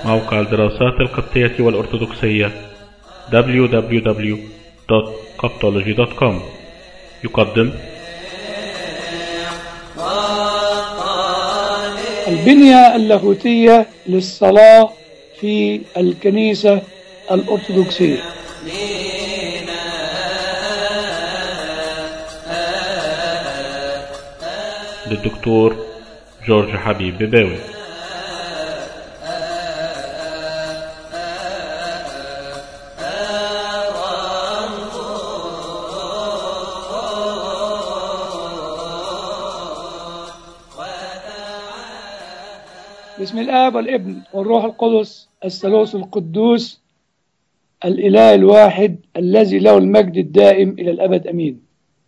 موقع الدراسات القبطية والأرثوذكسية www.coptology.com يقدم البنية اللاهوتية للصلاة في الكنيسة الأرثوذكسية للدكتور جورج حبيب بباوي بسم الآب والابن والروح القدس الثالوث القدوس الإله الواحد الذي له المجد الدائم إلى الأبد أمين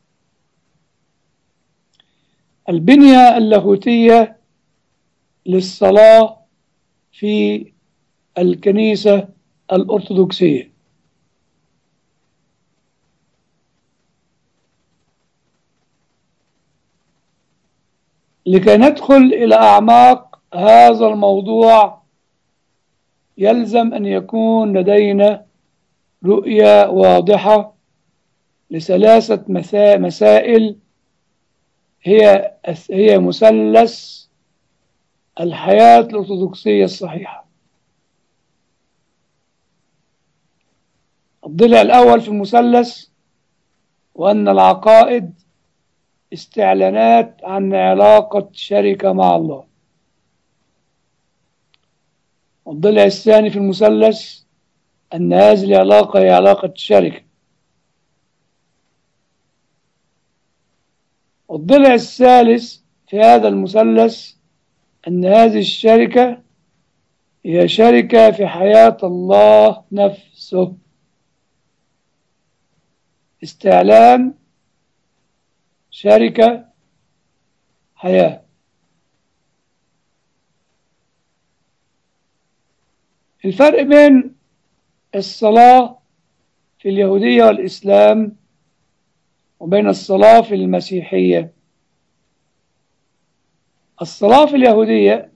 البنية اللاهوتية للصلاة في الكنيسة الأرثوذكسية لكي ندخل إلى أعماق هذا الموضوع يلزم أن يكون لدينا رؤية واضحة لثلاثة مسا- مسائل هي هي مثلث الحياة الأرثوذكسية الصحيحة الضلع الأول في المثلث وأن العقائد استعلانات عن علاقة شركة مع الله والضلع الثاني في المثلث أن هذه العلاقة هي علاقة شركة والضلع الثالث في هذا المثلث أن هذه الشركة هي شركة في حياة الله نفسه استعلان شركة حياة الفرق بين الصلاة في اليهودية والإسلام وبين الصلاة في المسيحية الصلاة في اليهودية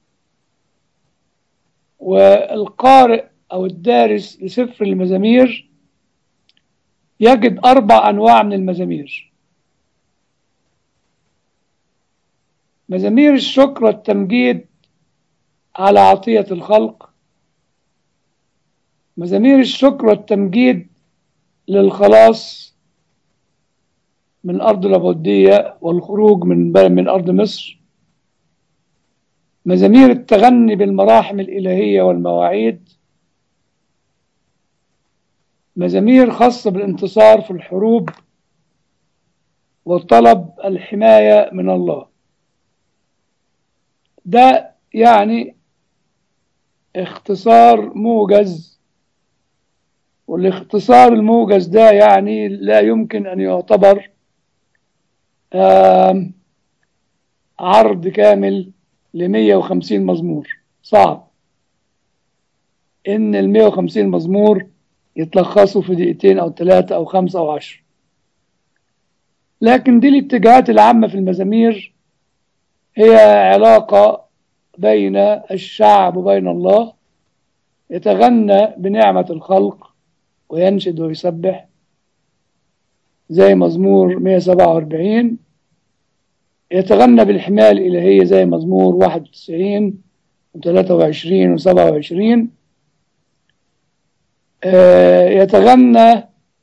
والقارئ أو الدارس لسفر المزامير يجد أربع أنواع من المزامير مزامير الشكر والتمجيد على عطية الخلق مزامير الشكر والتمجيد للخلاص من الأرض العبودية والخروج من من أرض مصر مزامير التغني بالمراحم الإلهية والمواعيد مزامير خاصة بالانتصار في الحروب وطلب الحماية من الله ده يعني اختصار موجز والاختصار الموجز ده يعني لا يمكن أن يعتبر آم، عرض كامل ل 150 مزمور صعب إن ال 150 مزمور يتلخصوا في دقيقتين أو ثلاثة أو خمسة أو عشر لكن دي الاتجاهات العامة في المزامير هي علاقة بين الشعب وبين الله يتغنى بنعمة الخلق وينشد ويسبح زي مزمور 147 يتغنى بالحماية الإلهية زي مزمور 91 و23 و27 يتغنى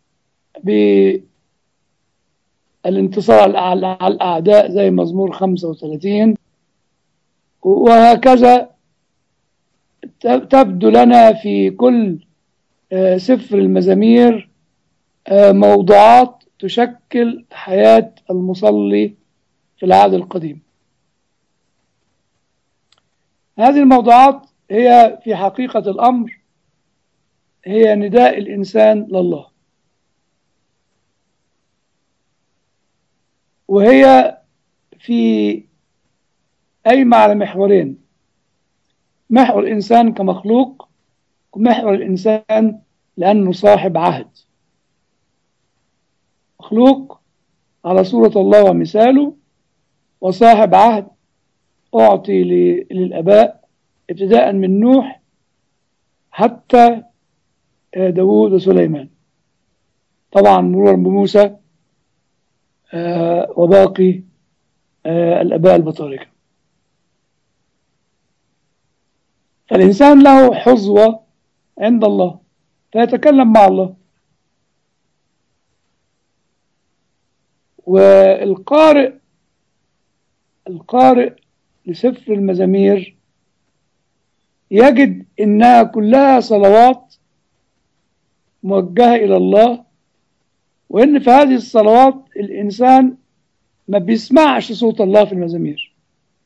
بالانتصار على على الأعداء زي مزمور 35 وهكذا تبدو لنا في كل آه، سفر المزامير آه، موضوعات تشكل حياة المصلي في العهد القديم هذه الموضوعات هي في حقيقة الأمر هي نداء الإنسان لله وهي في قايمة على محورين محور الإنسان كمخلوق ومحور الإنسان لأنه صاحب عهد مخلوق على صورة الله ومثاله وصاحب عهد أعطي ل- للآباء ابتداء من نوح حتى آه، داوود وسليمان طبعا مرورا بموسى آه، وباقي آه، الآباء البطاركة فالإنسان له حظوة عند الله فيتكلم مع الله والقارئ القارئ لسفر المزامير يجد إنها كلها صلوات موجهة إلى الله وإن في هذه الصلوات الإنسان ما بيسمعش صوت الله في المزامير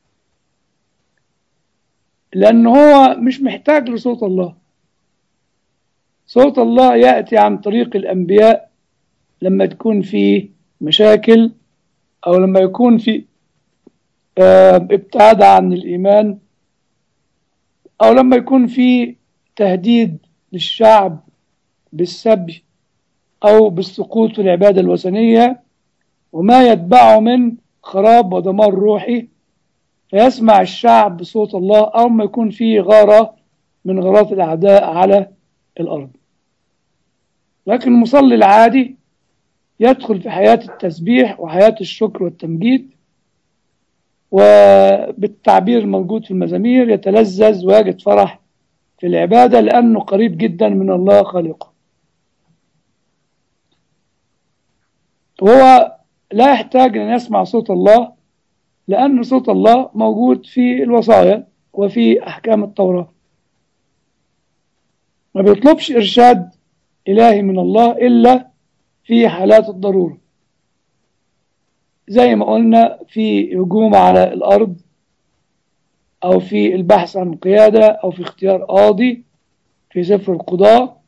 لأن هو مش محتاج لصوت الله صوت الله يأتي عن طريق الأنبياء لما تكون في مشاكل أو لما يكون في آه، ابتعاد عن الإيمان أو لما يكون في تهديد للشعب بالسبي أو بالسقوط في العبادة الوثنية وما يتبعه من خراب ودمار روحي فيسمع الشعب بصوت الله أو ما يكون في غارة من غارات الأعداء على الأرض لكن المصلي العادي يدخل في حياة التسبيح وحياة الشكر والتمجيد وبالتعبير الموجود في المزامير يتلذذ ويجد فرح في العبادة لأنه قريب جدا من الله خالقه وهو لا يحتاج أن يسمع صوت الله لأن صوت الله موجود في الوصايا وفي أحكام التوراة ما بيطلبش إرشاد إلهي من الله إلا في حالات الضرورة زي ما قلنا في هجوم على الأرض أو في البحث عن قيادة أو في اختيار قاضي في سفر القضاء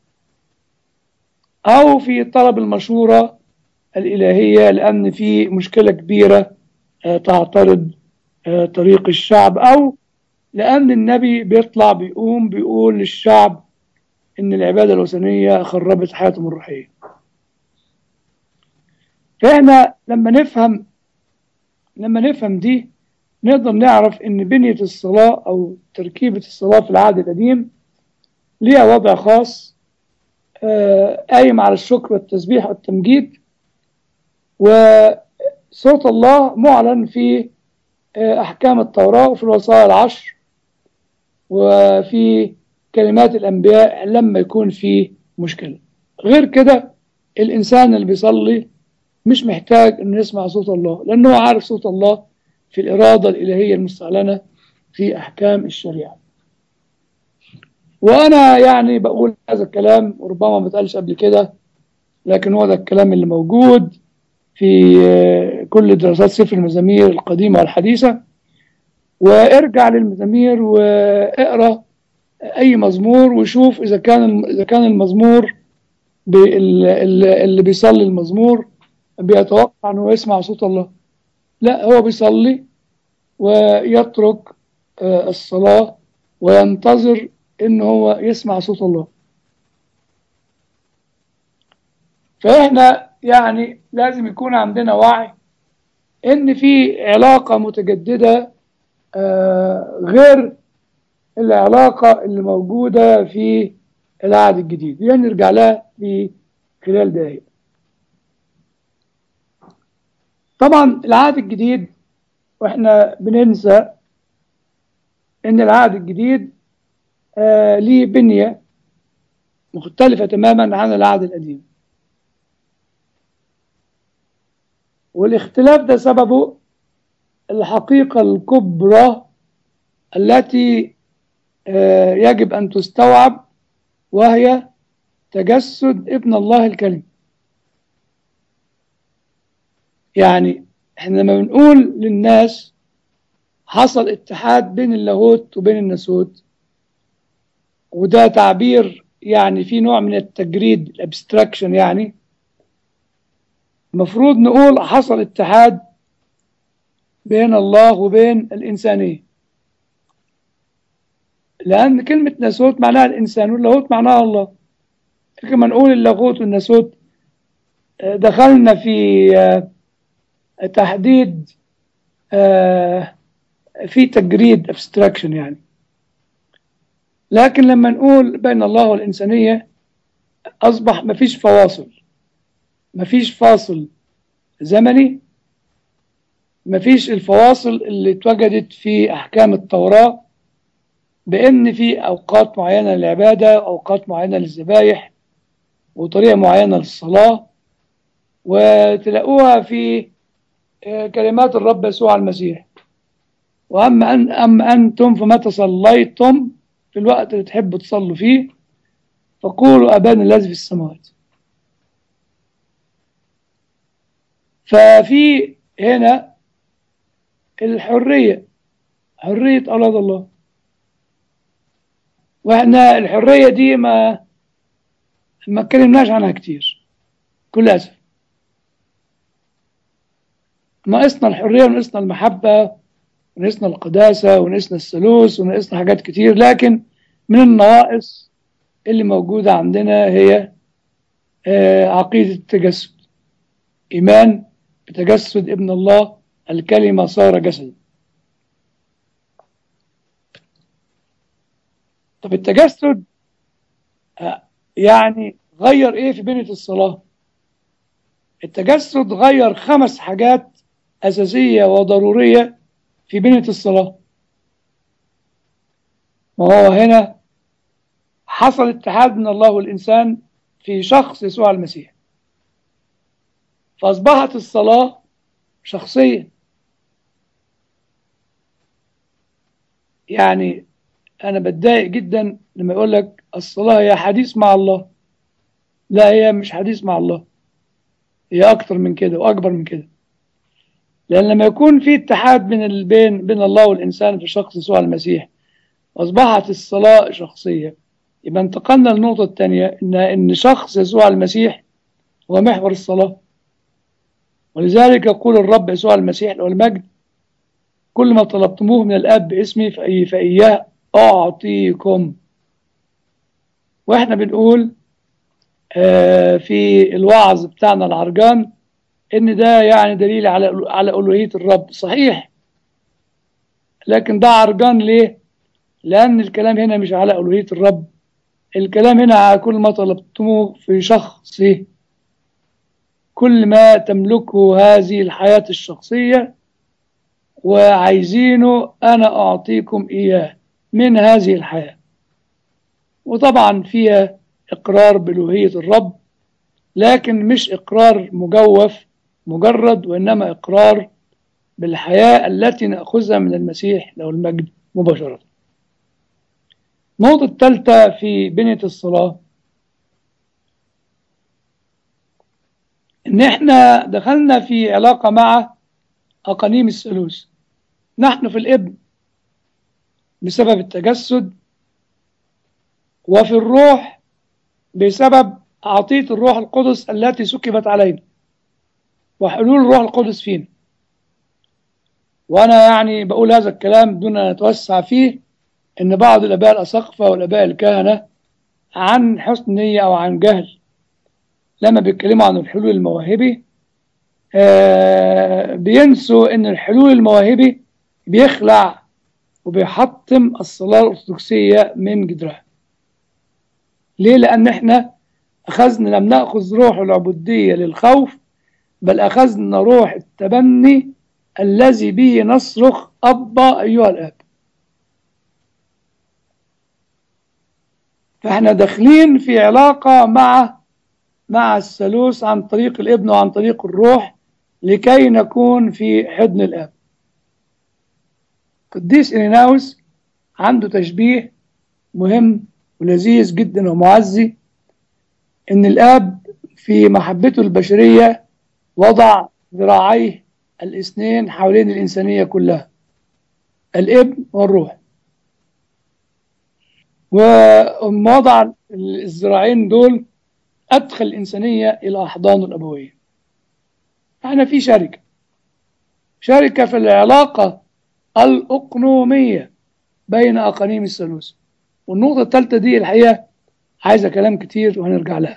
أو في طلب المشورة الإلهية لأن في مشكلة كبيرة آه، تعترض آه، طريق الشعب أو لأن النبي بيطلع بيقوم بيقول للشعب إن العبادة الوثنية خربت حياتهم الروحية فإحنا لما نفهم لما نفهم دي نقدر نعرف إن بنية الصلاة أو تركيبة الصلاة في العهد القديم ليها وضع خاص آه، قايم على الشكر والتسبيح والتمجيد وصوت الله معلن في آه، أحكام التوراة وفي الوصايا العشر وفي كلمات الأنبياء لما يكون في مشكلة غير كده الإنسان اللي بيصلي مش محتاج إنه يسمع صوت الله لأنه هو عارف صوت الله في الإرادة الإلهية المستعلنة في أحكام الشريعة وأنا يعني بقول هذا الكلام وربما ما اتقالش قبل كده لكن هو ده الكلام اللي موجود في آه، كل دراسات سفر المزامير القديمة والحديثة وارجع للمزامير واقرا اي مزمور وشوف اذا كان اذا كان المزمور بال- ال- اللي بيصلي المزمور بيتوقع انه يسمع صوت الله لا هو بيصلي ويترك آه، الصلاة وينتظر ان هو يسمع صوت الله فاحنا يعني لازم يكون عندنا وعي ان في علاقة متجددة آه، غير العلاقة اللي موجودة في العهد الجديد يعني نرجع لها في خلال دقائق طبعا العهد الجديد واحنا بننسى ان العهد الجديد آه ليه بنية مختلفة تماما عن العهد القديم والاختلاف ده سببه الحقيقة الكبرى التي آه، يجب أن تستوعب وهي تجسد ابن الله الكلم يعني احنا لما بنقول للناس حصل اتحاد بين اللاهوت وبين الناسوت وده تعبير يعني في نوع من التجريد الابستراكشن يعني المفروض نقول حصل اتحاد بين الله وبين الإنسانية لأن كلمة ناسوت معناها الإنسان واللاهوت معناها الله كما نقول اللاهوت والناسوت آه، دخلنا في آه، تحديد آه، في تجريد abstraction يعني لكن لما نقول بين الله والإنسانية أصبح مفيش فواصل مفيش فاصل زمني مفيش الفواصل اللي اتوجدت في أحكام التوراة بأن في أوقات معينة للعبادة أوقات معينة للذبايح وطريقة معينة للصلاة وتلاقوها في كلمات الرب يسوع المسيح وأما أن أما أنتم فمتى صليتم في الوقت اللي تحبوا تصلوا فيه فقولوا أبانا الذي في السماوات ففي هنا الحرية حرية أولاد الله واحنا الحرية دي ما ما اتكلمناش عنها كتير كل أسف ناقصنا الحرية وناقصنا المحبة وناقصنا القداسة وناقصنا الثالوث وناقصنا حاجات كتير لكن من النواقص اللي موجودة عندنا هي عقيدة التجسد إيمان بتجسد ابن الله الكلمة صار جسد طب التجسد يعني غير ايه في بنية الصلاة التجسد غير خمس حاجات أساسية وضرورية في بنية الصلاة وهو هنا حصل اتحاد من الله والإنسان في شخص يسوع المسيح فأصبحت الصلاة شخصية يعني أنا بتضايق جدا لما يقول لك الصلاة هي حديث مع الله لا هي مش حديث مع الله هي أكتر من كده وأكبر من كده لأن لما يكون في اتحاد بين البين بين الله والإنسان في شخص يسوع المسيح أصبحت الصلاة شخصية يبقى انتقلنا للنقطة الثانية إن إن شخص يسوع المسيح هو محور الصلاة ولذلك يقول الرب يسوع المسيح له المجد كل ما طلبتموه من الأب باسمي فأي فإياه أعطيكم وإحنا بنقول آه في الوعظ بتاعنا العرجان إن ده يعني دليل على على ألوهية الرب صحيح لكن ده عرجان ليه؟ لأن الكلام هنا مش على ألوهية الرب الكلام هنا على كل ما طلبتموه في شخصه كل ما تملكه هذه الحياة الشخصية وعايزينه أنا أعطيكم إياه من هذه الحياة وطبعا فيها إقرار بألوهية الرب لكن مش إقرار مجوف مجرد وإنما إقرار بالحياة التي نأخذها من المسيح له المجد مباشرة النقطة الثالثة في بنية الصلاة إن إحنا دخلنا في علاقة مع أقانيم الثالوث نحن في الابن بسبب التجسد وفي الروح بسبب عطية الروح القدس التي سكبت علينا وحلول الروح القدس فينا وأنا يعني بقول هذا الكلام دون أن أتوسع فيه إن بعض الآباء الأساقفة والآباء الكهنة عن حسن نية أو عن جهل لما بيتكلموا عن الحلول المواهبي آه بينسوا إن الحلول المواهبي بيخلع وبيحطم الصلاة الأرثوذكسية من جدرها ليه؟ لأن إحنا أخذنا لم نأخذ روح العبودية للخوف بل أخذنا روح التبني الذي به نصرخ أبا أيها الآب فإحنا داخلين في علاقة مع مع الثالوث عن طريق الابن وعن طريق الروح لكي نكون في حضن الآب قديس إريناوس عنده تشبيه مهم ولذيذ جدا ومعزي إن الآب في محبته البشرية وضع ذراعيه الاثنين حوالين الإنسانية كلها الابن والروح ووضع الذراعين دول أدخل الإنسانية إلى أحضانه الأبوية احنا في شركة شركة في العلاقة الأقنومية بين أقانيم الثالوث والنقطة الثالثة دي الحقيقة عايزة كلام كتير وهنرجع لها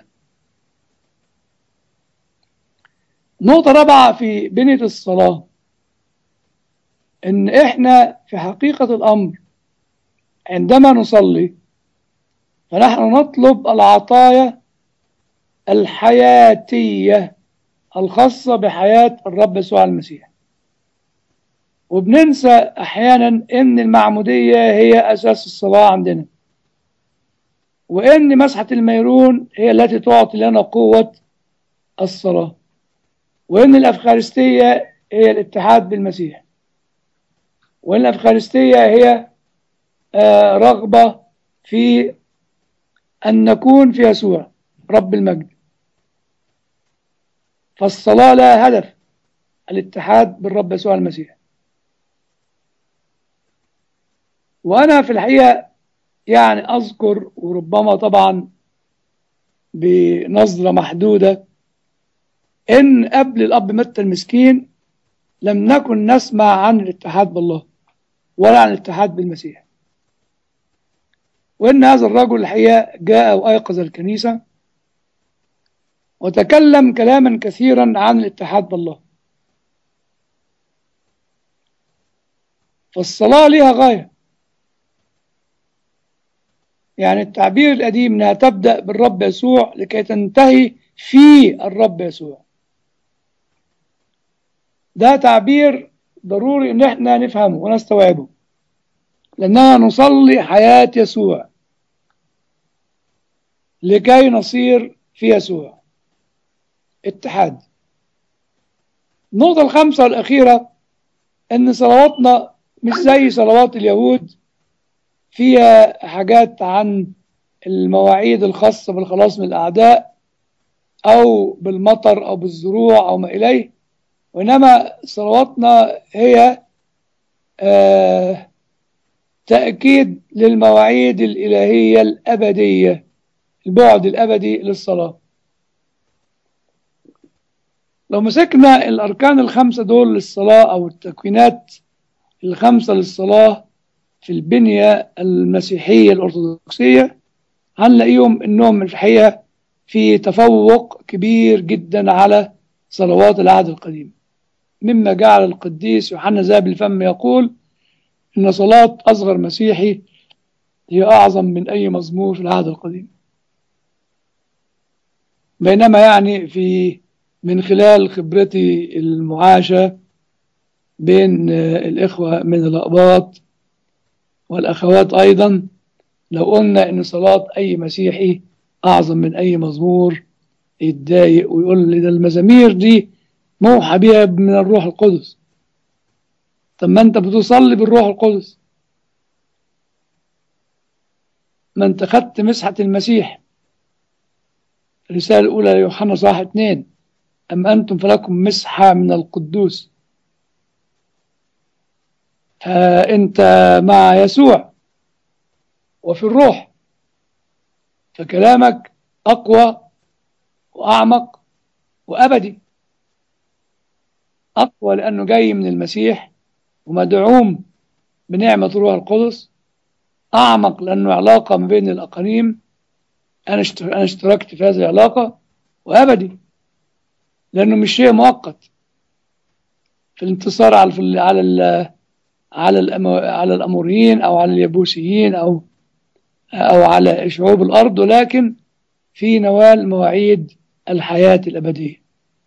نقطة رابعة في بنية الصلاة إن إحنا في حقيقة الأمر عندما نصلي فنحن نطلب العطايا الحياتية الخاصة بحياة الرب يسوع المسيح وبننسى أحيانا إن المعمودية هي أساس الصلاة عندنا وإن مسحة الميرون هي التي تعطي لنا قوة الصلاة وإن الأفخارستية هي الاتحاد بالمسيح وإن الأفخارستية هي آه رغبة في أن نكون في يسوع رب المجد فالصلاة لها هدف الاتحاد بالرب يسوع المسيح وأنا في الحقيقة يعني أذكر وربما طبعا بنظرة محدودة إن قبل الأب متى المسكين لم نكن نسمع عن الاتحاد بالله ولا عن الاتحاد بالمسيح وإن هذا الرجل الحقيقة جاء وأيقظ الكنيسة وتكلم كلاما كثيرا عن الاتحاد بالله فالصلاة لها غاية يعني التعبير القديم انها تبدأ بالرب يسوع لكي تنتهي في الرب يسوع ده تعبير ضروري ان احنا نفهمه ونستوعبه لاننا نصلي حياة يسوع لكي نصير في يسوع اتحاد النقطة الخامسة والأخيرة أن صلواتنا مش زي صلوات اليهود فيها حاجات عن المواعيد الخاصة بالخلاص من الأعداء أو بالمطر أو بالزروع أو ما إليه وإنما صلواتنا هي آه تأكيد للمواعيد الإلهية الأبدية البعد الأبدي للصلاة لو مسكنا الأركان الخمسة دول للصلاة أو التكوينات الخمسة للصلاة في البنية المسيحية الأرثوذكسية هنلاقيهم إنهم الحقيقة في تفوق كبير جدا على صلوات العهد القديم مما جعل القديس يوحنا ذهب الفم يقول إن صلاة أصغر مسيحي هي أعظم من أي مزمور في العهد القديم بينما يعني في من خلال خبرتي المعاشة بين الإخوة من الأقباط والأخوات أيضا لو قلنا إن صلاة أي مسيحي أعظم من أي مزمور يتضايق ويقول لي ده المزامير دي موحى بيها من الروح القدس طب ما أنت بتصلي بالروح القدس ما أنت خدت مسحة المسيح الرسالة الأولى ليوحنا صح اتنين أم أنتم فلكم مسحة من القدوس فأنت مع يسوع وفي الروح فكلامك أقوى وأعمق وأبدي أقوى لأنه جاي من المسيح ومدعوم بنعمة الروح القدس أعمق لأنه علاقة ما بين الأقانيم أنا أنا اشتركت في هذه العلاقة وأبدي لأنه مش شيء مؤقت في الانتصار على في على ال على الأمو على الأموريين أو على اليبوسيين أو أو على شعوب الأرض ولكن في نوال مواعيد الحياة الأبدية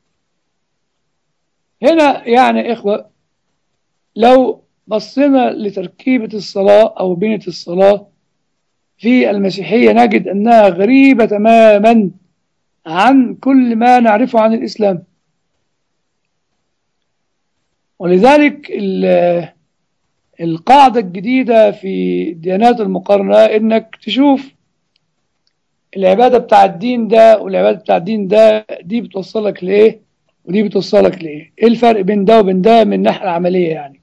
هنا يعني إخوة لو بصينا لتركيبة الصلاة أو بنية الصلاة في المسيحية نجد أنها غريبة تماما عن كل ما نعرفه عن الإسلام ولذلك القاعدة الجديدة في الديانات المقارنة إنك تشوف العبادة بتاع الدين ده والعبادة بتاع الدين ده دي بتوصلك لإيه ودي بتوصلك لإيه إيه الفرق بين ده وبين ده من الناحية العملية يعني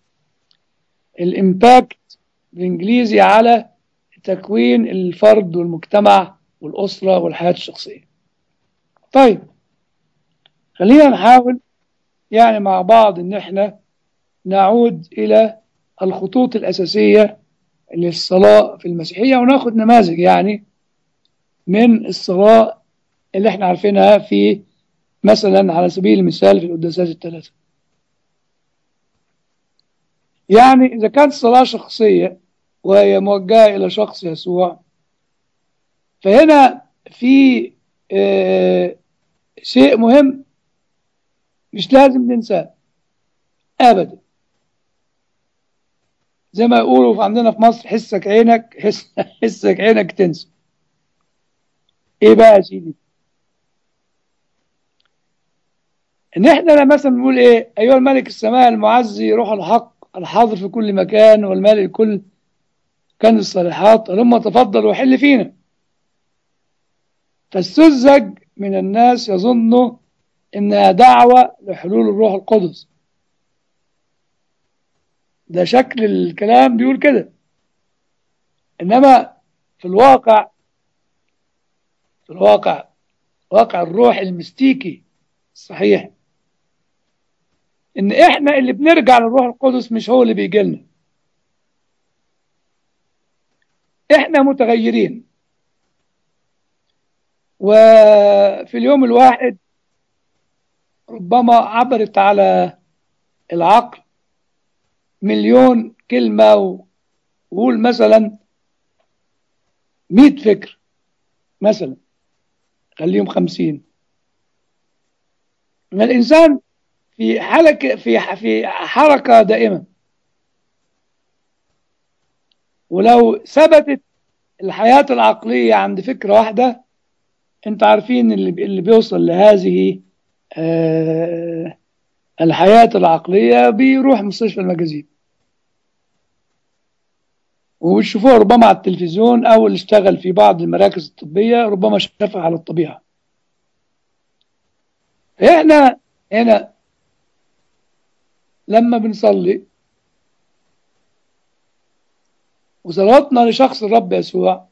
الإمباكت بالإنجليزي على تكوين الفرد والمجتمع والأسرة والحياة الشخصية طيب خلينا نحاول يعني مع بعض ان احنا نعود الى الخطوط الاساسية للصلاة في المسيحية وناخد نماذج يعني من الصلاة اللي احنا عارفينها في مثلا على سبيل المثال في القداسات الثلاثة يعني إذا كانت صلاة شخصية وهي موجهة إلى شخص يسوع فهنا في آه شيء مهم مش لازم ننساه ابدا زي ما يقولوا عندنا في مصر حسك عينك حس حسك عينك تنسى ايه بقى يا سيدي ان احنا مثلا بنقول ايه ايها الملك السماء المعزي روح الحق الحاضر في كل مكان والمال الكل كان الصالحات لما تفضل وحل فينا فالسذج من الناس يظن انها دعوة لحلول الروح القدس ده شكل الكلام بيقول كده انما في الواقع في الواقع واقع الروح المستيكي الصحيح ان احنا اللي بنرجع للروح القدس مش هو اللي بيجي لنا احنا متغيرين وفي اليوم الواحد ربما عبرت على العقل مليون كلمة وقول مثلا مئة فكر مثلا خليهم خمسين ان الانسان في حركة في في حركة دائمة ولو ثبتت الحياة العقلية عند فكرة واحدة انت عارفين اللي اللي بيوصل لهذه آه الحياة العقلية بيروح مستشفى المجازين وبتشوفوه ربما على التلفزيون أو اللي اشتغل في بعض المراكز الطبية ربما شافها على الطبيعة احنا هنا لما بنصلي وصلاتنا لشخص الرب يسوع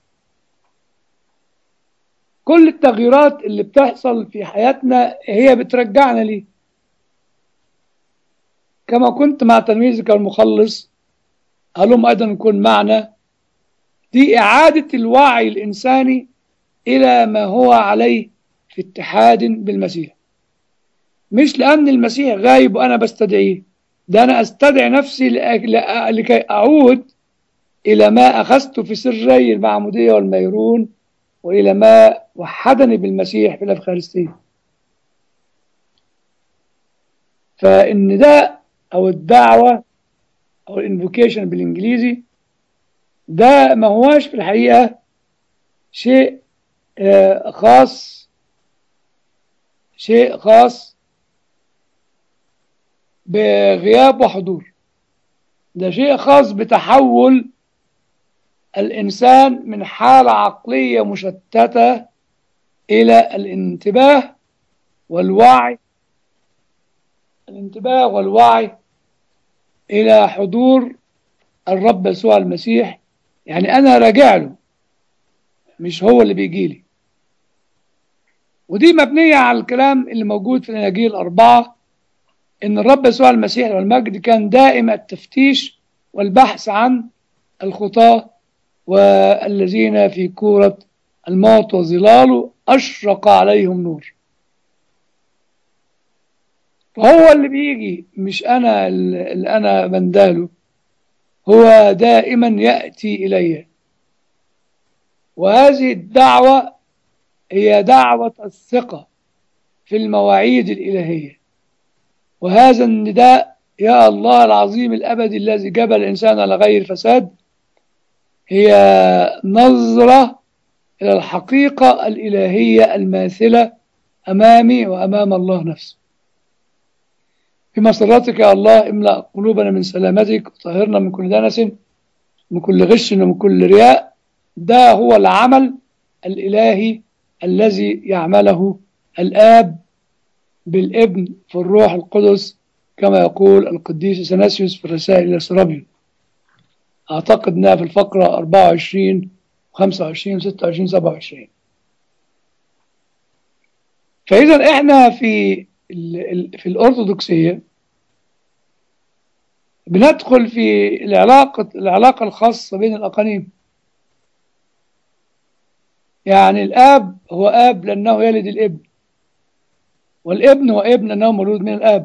كل التغييرات اللي بتحصل في حياتنا هي بترجعنا ليه كما كنت مع تلميذك المخلص هلم أيضا يكون معنا دي إعادة الوعي الإنساني إلى ما هو عليه في اتحاد بالمسيح مش لأن المسيح غايب وأنا بستدعيه ده أنا أستدعي نفسي لكي أعود إلى ما أخذت في سري المعمودية والميرون وإلى ما وحدني بالمسيح في الأفخارستية فإن ده أو الدعوة أو الانفوكيشن بالإنجليزي ده ما هواش في الحقيقة شيء آه خاص شيء خاص بغياب وحضور ده شيء خاص بتحول الإنسان من حالة عقلية مشتتة إلى الانتباه والوعي الانتباه والوعي إلى حضور الرب يسوع المسيح يعني أنا راجع له مش هو اللي بيجي لي ودي مبنية على الكلام اللي موجود في الأناجيل الأربعة إن الرب يسوع المسيح والمجد كان دائم التفتيش والبحث عن الخطاة والذين في كورة الموت وظلاله أشرق عليهم نور فهو اللي بيجي مش أنا اللي أنا بنداله هو دائما يأتي إلي وهذه الدعوة هي دعوة الثقة في المواعيد الإلهية وهذا النداء يا الله العظيم الأبدي الذي جبل الإنسان على غير فساد هي نظرة إلى الحقيقة الإلهية الماثلة أمامي وأمام الله نفسه في مسراتك يا الله املأ قلوبنا من سلامتك وطهرنا من كل دنس من كل غش ومن كل رياء ده هو العمل الإلهي الذي يعمله الآب بالابن في الروح القدس كما يقول القديس سناسيوس في الرسائل إلى سرابيون أعتقد أنها في الفقرة 24 25 26 27 فإذا إحنا في في الأرثوذكسية بندخل في العلاقة العلاقة الخاصة بين الأقانيم يعني الآب هو آب لأنه يلد الابن والابن هو ابن لأنه مولود من الآب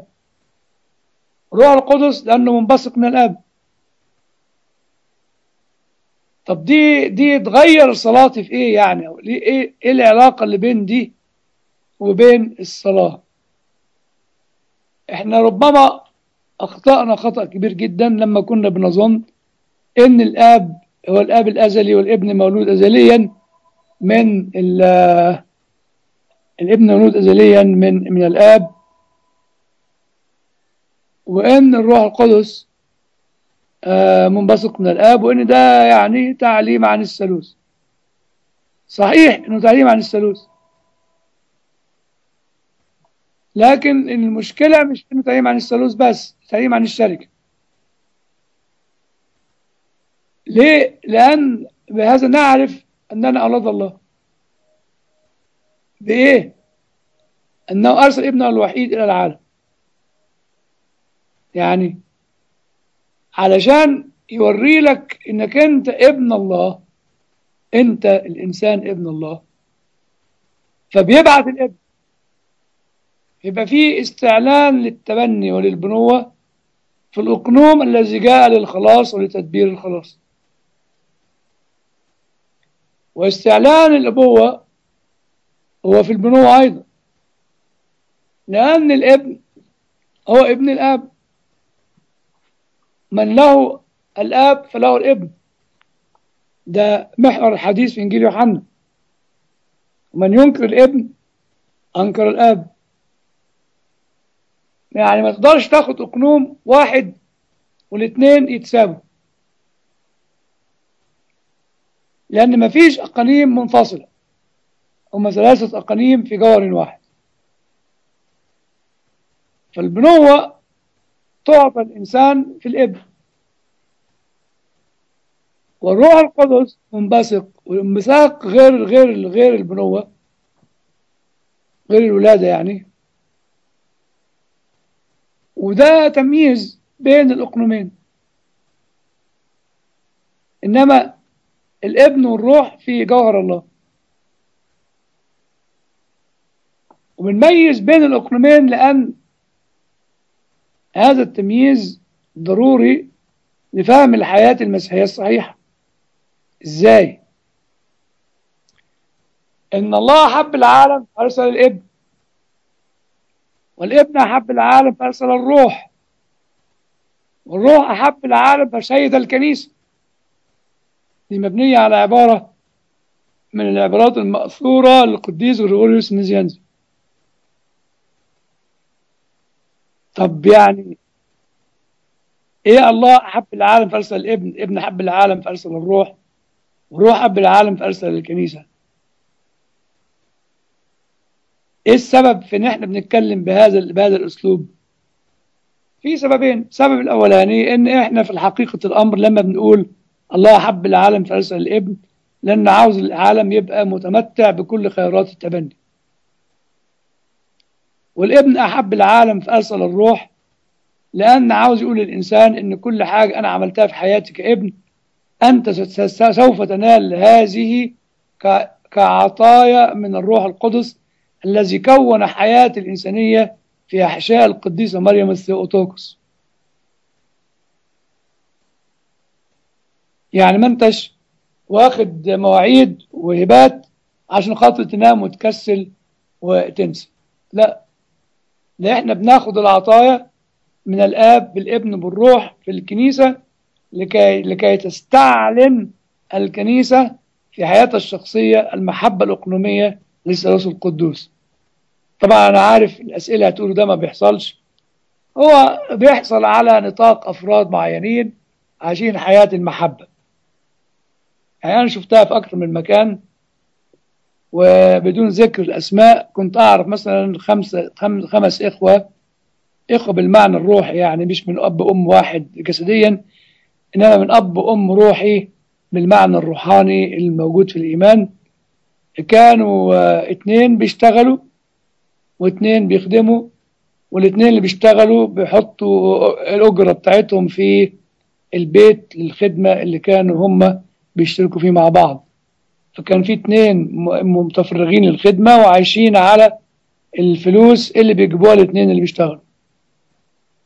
روح القدس لأنه منبثق من الآب طب دي دي تغير صلاتي في ايه يعني أو ليه ايه ايه العلاقه اللي بين دي وبين الصلاه احنا ربما اخطانا خطا كبير جدا لما كنا بنظن ان الاب هو الاب الازلي والابن مولود ازليا من ال- الابن مولود ازليا من من الاب وان الروح القدس آه، منبثق من الاب وان ده يعني تعليم عن الثالوث صحيح انه تعليم عن الثالوث لكن المشكله مش انه تعليم عن الثالوث بس تعليم عن الشركه ليه لان بهذا نعرف اننا اولاد الله بايه انه ارسل ابنه الوحيد الى العالم يعني علشان يوري لك انك انت ابن الله انت الانسان ابن الله فبيبعث الابن يبقى في استعلان للتبني وللبنوة في الأقنوم الذي جاء للخلاص ولتدبير الخلاص واستعلان الأبوة هو في البنوة أيضا لأن الابن هو ابن الآب من له الآب فله الابن ده محور الحديث في إنجيل يوحنا ومن ينكر الابن أنكر الآب يعني ما تقدرش تاخد أقنوم واحد والاثنين يتساووا لأن ما فيش أقانيم منفصلة هما ثلاثة أقانيم في جوهر واحد فالبنوة تعطى الإنسان في الابن والروح القدس منبثق والانبثاق غير غير غير البنوة غير الولادة يعني وده تمييز بين الأقنومين إنما الابن والروح في جوهر الله وبنميز بين الأقنومين لأن هذا التمييز ضروري لفهم الحياة المسيحية الصحيحة إزاي؟ إن الله حب العالم فأرسل الابن والابن أحب العالم فأرسل الروح والروح أحب العالم فشهد الكنيسة دي مبنية على عبارة من العبارات المأثورة للقديس غريغوريوس النزيانزي طب يعني ايه الله احب العالم فارسل الابن ابن حب العالم فارسل الروح والروح حب العالم فارسل الكنيسه ايه السبب في ان احنا بنتكلم بهذا بهذا الاسلوب في سببين السبب الاولاني ان احنا في حقيقه الامر لما بنقول الله حب العالم فارسل الابن لان عاوز العالم يبقى متمتع بكل خيرات التبني والابن احب العالم فارسل الروح لان عاوز يقول للانسان ان كل حاجه انا عملتها في حياتي كابن انت سوف تنال هذه كعطايا من الروح القدس الذي كون حياه الانسانيه في احشاء القديسه مريم الثيوتوكس يعني ما انتش واخد مواعيد وهبات عشان خاطر تنام وتكسل وتنسى لا ده احنا بناخد العطايا من الاب بالابن بالروح في الكنيسه لكي لكي تستعلن الكنيسه في حياتها الشخصيه المحبه الاقنوميه للثالوث القدوس. طبعا انا عارف الاسئله هتقولوا ده ما بيحصلش هو بيحصل على نطاق افراد معينين عايشين حياه المحبه. يعني انا شفتها في اكثر من مكان وبدون ذكر الاسماء كنت اعرف مثلا خمسه خمس اخوه اخوه بالمعنى الروحي يعني مش من اب ام واحد جسديا انما من اب ام روحي بالمعنى الروحاني الموجود في الايمان كانوا اتنين بيشتغلوا واتنين بيخدموا والاتنين اللي بيشتغلوا بيحطوا الاجره بتاعتهم في البيت للخدمه اللي كانوا هم بيشتركوا فيه مع بعض فكان في اتنين متفرغين للخدمة وعايشين على الفلوس اللي بيجيبوها الاتنين اللي بيشتغلوا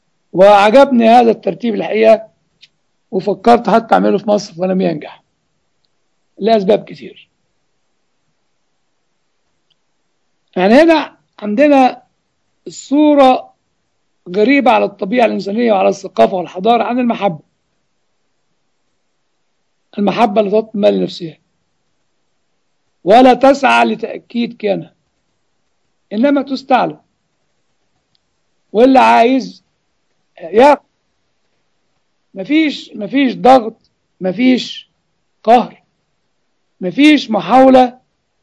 وعجبني هذا الترتيب الحقيقة وفكرت حتى أعمله في مصر ولم ينجح لأسباب كتير يعني هنا عندنا الصورة غريبة على الطبيعة الإنسانية وعلى الثقافة والحضارة عن المحبة المحبة لا تطمئن لنفسها ولا تسعى لتأكيد كيانها إنما تستعلى واللي عايز ياخد مفيش مفيش ضغط مفيش قهر مفيش محاولة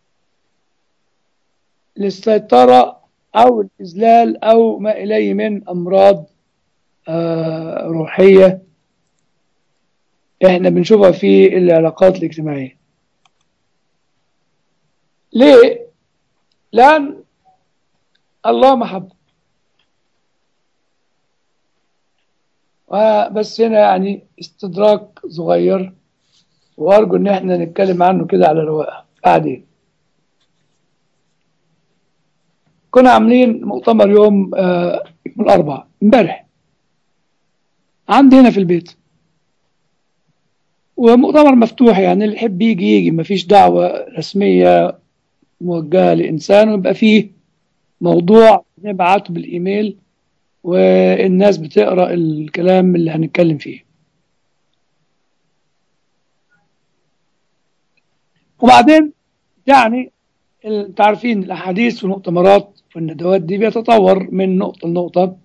للسيطرة أو الإذلال أو ما إليه من أمراض آه روحية إحنا بنشوفها في العلاقات الاجتماعية ليه؟ لأن الله محبة بس هنا يعني استدراك صغير وأرجو إن إحنا نتكلم عنه كده على رواقة بعدين كنا عاملين مؤتمر يوم آه الأربعاء امبارح عندي هنا في البيت ومؤتمر مفتوح يعني اللي يحب يجي يجي مفيش دعوة رسمية موجهة لإنسان ويبقى فيه موضوع نبعته بالإيميل والناس بتقرأ الكلام اللي هنتكلم فيه وبعدين يعني انت عارفين الأحاديث في المؤتمرات في الندوات دي بيتطور من نقطة لنقطة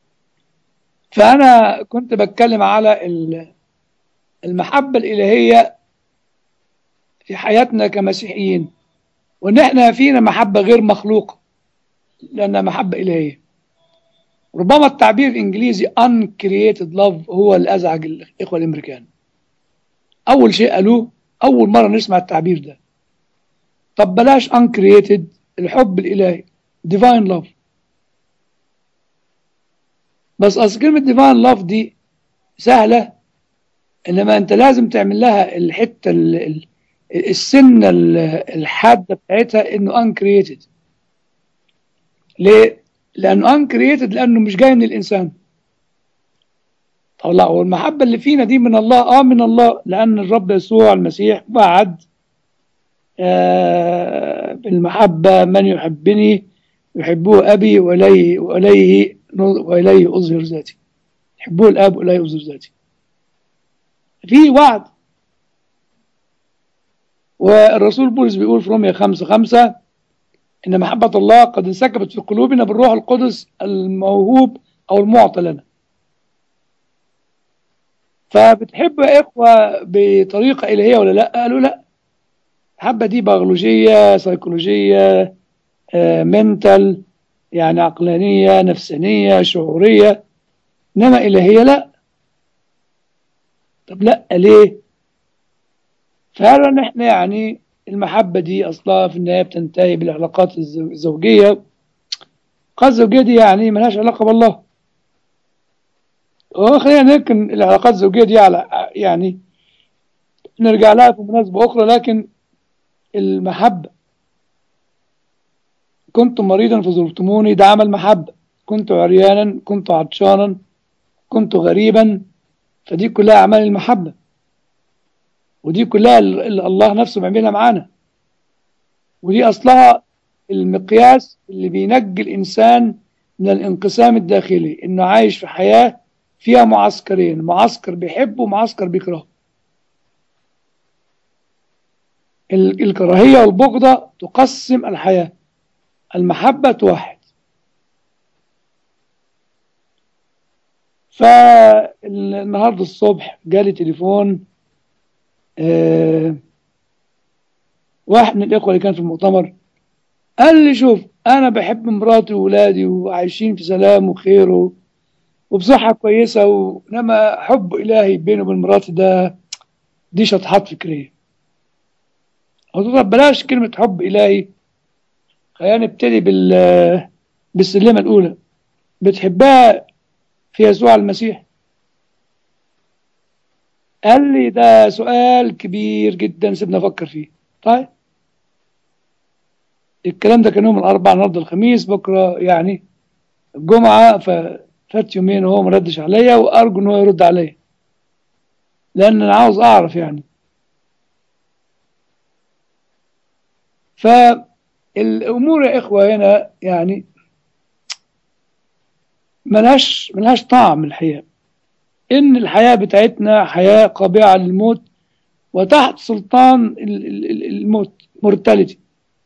فأنا كنت بتكلم على المحبة الإلهية في حياتنا كمسيحيين وإن إحنا فينا محبة غير مخلوقة لأنها محبة إلهية ربما التعبير الإنجليزي uncreated love هو اللي أزعج الإخوة الأمريكان أول شيء قالوه أول مرة نسمع التعبير ده طب بلاش uncreated الحب الإلهي divine love بس أصل كلمة divine love دي سهلة إنما أنت لازم تعمل لها الحتة السنة الحادة بتاعتها إنه uncreated ليه؟ لأنه uncreated لأنه مش جاي من الإنسان طب لا والمحبة اللي فينا دي من الله آه من الله لأن الرب يسوع المسيح وعد آه بالمحبة من يحبني يحبه أبي وإليه وإليه وإليه أظهر ذاتي يحبه الأب وإليه أظهر ذاتي في وعد والرسول بولس بيقول في رومية خمسة خمسة إن محبة الله قد انسكبت في قلوبنا بالروح القدس الموهوب أو المعطى لنا فبتحب يا إخوة بطريقة إلهية ولا لا قالوا لا المحبة دي بيولوجية سيكولوجية آه، منتال يعني عقلانية نفسانية شعورية إنما إلهية لا طب لا ليه فعلا احنا يعني المحبة دي أصلها في النهاية بتنتهي بالعلاقات الزوجية العلاقات الزوجية دي يعني ملهاش علاقة بالله وخلينا نركن العلاقات الزوجية دي على يعني نرجع لها في مناسبة أخرى لكن المحبة كنت مريضا فزرتموني ده عمل محبة كنت عريانا كنت عطشانا كنت غريبا فدي كلها أعمال المحبة ودي كلها اللي الله نفسه بيعملها معانا ودي أصلها المقياس اللي بينجي الإنسان من الانقسام الداخلي إنه عايش في حياة فيها معسكرين معسكر بيحبه ومعسكر بيكرهه الكراهية والبغضة تقسم الحياة المحبة توحد فالنهاردة الصبح جالي تليفون آه واحد من الإخوة اللي كان في المؤتمر قال لي شوف أنا بحب مراتي وولادي وعايشين في سلام وخير وبصحة كويسة وإنما حب إلهي بيني وبين مراتي ده دي شطحات فكرية قلت له بلاش كلمة حب إلهي خلينا نبتدي بال بالسلمة الأولى بتحبها في يسوع المسيح قال لي ده سؤال كبير جدا سيبنا أفكر فيه طيب الكلام ده كان يوم الأربعاء النهارده الخميس بكرة يعني الجمعة ففات يومين وهو ما ردش عليا وأرجو إن هو يرد عليا لأن أنا عاوز أعرف يعني فالأمور يا إخوة هنا يعني ملهاش ملهاش طعم الحياة إن الحياة بتاعتنا حياة قابعة للموت وتحت سلطان ال- ال- ال- الموت مورتاليتي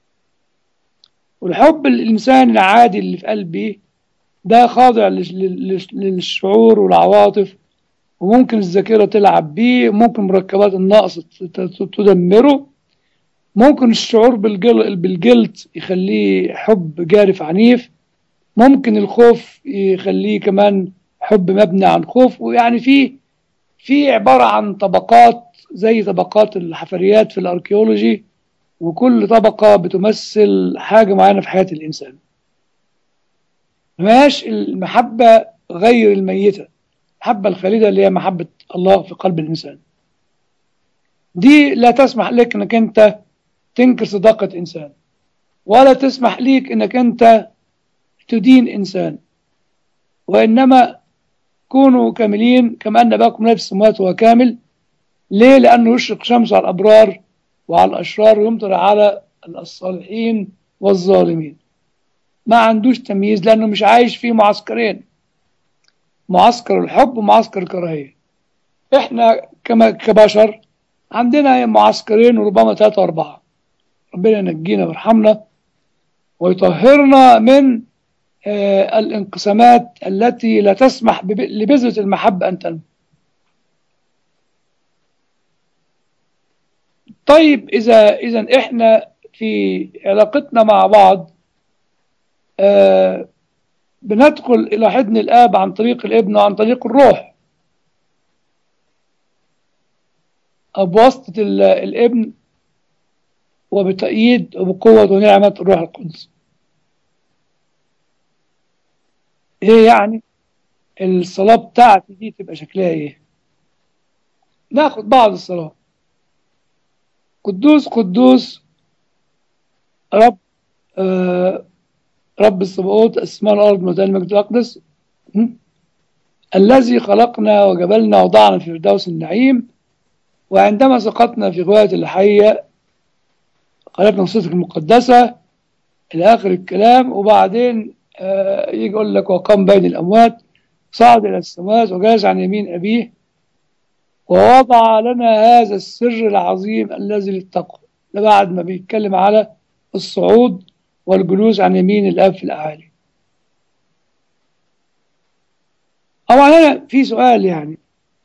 والحب الإنسان العادي اللي في قلبي ده خاضع لل- لل- للشعور والعواطف وممكن الذاكرة تلعب بيه ممكن مركبات النقص ت- ت- تدمره ممكن الشعور بالجل بالجلد يخليه حب جارف عنيف ممكن الخوف يخليه كمان حب مبني عن خوف ويعني في في عبارة عن طبقات زي طبقات الحفريات في الأركيولوجي وكل طبقة بتمثل حاجة معينة في حياة الإنسان ماش المحبة غير الميتة المحبة الخالدة اللي هي محبة الله في قلب الإنسان دي لا تسمح لك انك انت تنكر صداقة انسان ولا تسمح ليك انك انت تدين انسان وانما كونوا كاملين كما ان اباكم لا في السماوات هو كامل ليه لانه يشرق شمس على الابرار وعلى الاشرار ويمطر على الصالحين والظالمين ما عندوش تمييز لانه مش عايش في معسكرين معسكر الحب ومعسكر الكراهيه احنا كما كبشر عندنا معسكرين وربما ثلاثة وأربعة ربنا ينجينا ويرحمنا ويطهرنا من آه الانقسامات التي لا تسمح بب- لبذرة المحبة أن تنمو طيب إذا إذا إحنا في علاقتنا مع بعض آه بندخل إلى حضن الآب عن طريق الابن وعن طريق الروح أو بواسطة ال- الابن وبتأييد وبقوة ونعمة الروح القدس ايه يعني الصلاة بتاعتي دي تبقى شكلها ايه ناخد بعض الصلاة قدوس قدوس رب آه رب الصباوت اسماء الارض مدى المجد الاقدس م? الذي خلقنا وجبلنا وضعنا في فردوس النعيم وعندما سقطنا في غواية الحية خلقنا صوتك المقدسة إلى آخر الكلام وبعدين آه، يجي يقول لك وقام بين الأموات صعد إلى السماوات وجالس عن يمين أبيه ووضع لنا هذا السر العظيم الذي للتقوى ده بعد ما بيتكلم على الصعود والجلوس عن يمين الآب في الأعالي طبعا هنا في سؤال يعني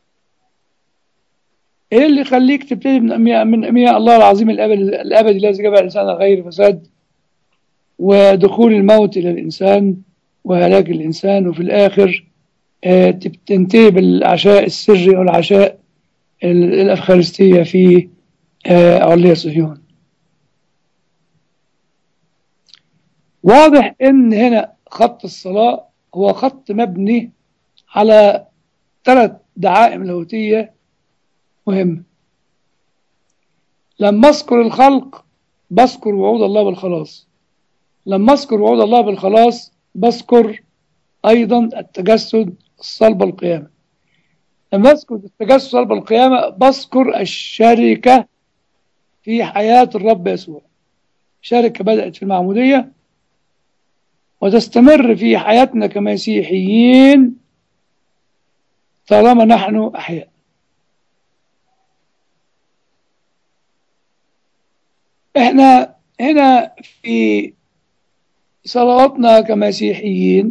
ايه اللي يخليك تبتدي من أمياء من أمياء الله العظيم الأبدي الأبدي الذي جمع الإنسان غير فساد ودخول الموت إلى الإنسان وهلاك الإنسان وفي الآخر آه، تب- تنتهي بالعشاء السري أو العشاء ال- الأفخارستية في آه، عليا صهيون واضح إن هنا خط الصلاة هو خط مبني على ثلاث دعائم لاهوتية مهمة لما أذكر الخلق بذكر وعود الله بالخلاص لما أذكر وعود الله بالخلاص بذكر أيضا التجسد الصلب القيامة لما أذكر التجسد صلب القيامة بذكر الشركة في حياة الرب يسوع شركة بدأت في المعمودية وتستمر في حياتنا كمسيحيين طالما نحن أحياء احنا هنا في صلواتنا كمسيحيين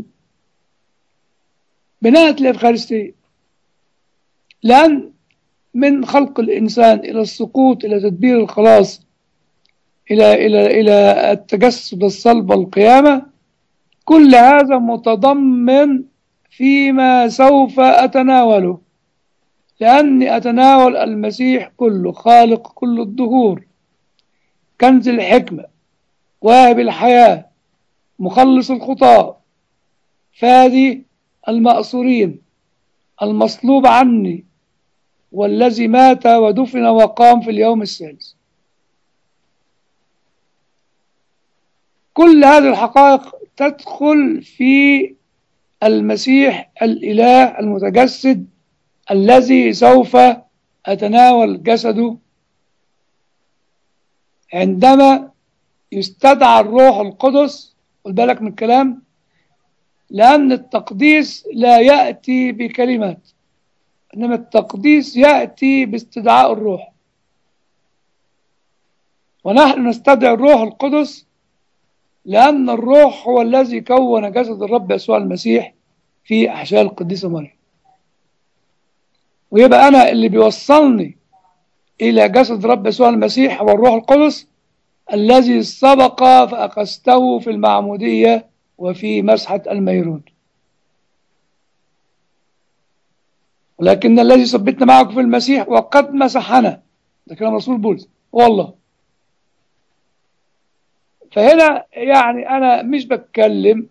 بناءت الإفخارستية لأن من خلق الإنسان إلى السقوط إلى تدبير الخلاص إلى إلى إلى التجسد الصلب والقيامة كل هذا متضمن فيما سوف أتناوله لأني أتناول المسيح كله خالق كل الدهور كنز الحكمة واهب الحياة مخلص الخطاة فادي المأسورين المصلوب عني والذي مات ودفن وقام في اليوم الثالث كل هذه الحقائق تدخل في المسيح الإله المتجسد الذي سوف أتناول جسده عندما يستدعى الروح القدس خد بالك من الكلام لأن التقديس لا يأتي بكلمات إنما التقديس يأتي باستدعاء الروح ونحن نستدعي الروح القدس لأن الروح هو الذي كون جسد الرب يسوع المسيح في أحشاء القديسة مريم ويبقى أنا اللي بيوصلني إلى جسد رب يسوع المسيح هو الروح القدس الذي سبق فأخذته في المعمودية وفي مسحة الميرون ولكن الذي ثبتنا معكم في المسيح وقد مسحنا ده كلام رسول بولس والله فهنا يعني أنا مش بتكلم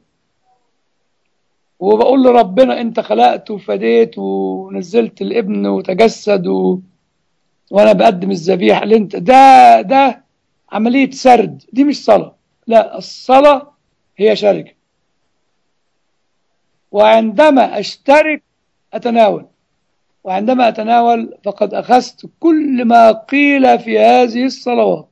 وبقول لربنا أنت خلقت وفديت ونزلت الابن وتجسد و... وأنا بقدم الذبيحة اللي أنت ده ده عملية سرد دي مش صلاة لا الصلاة هي شركة وعندما أشترك أتناول وعندما أتناول فقد أخذت كل ما قيل في هذه الصلوات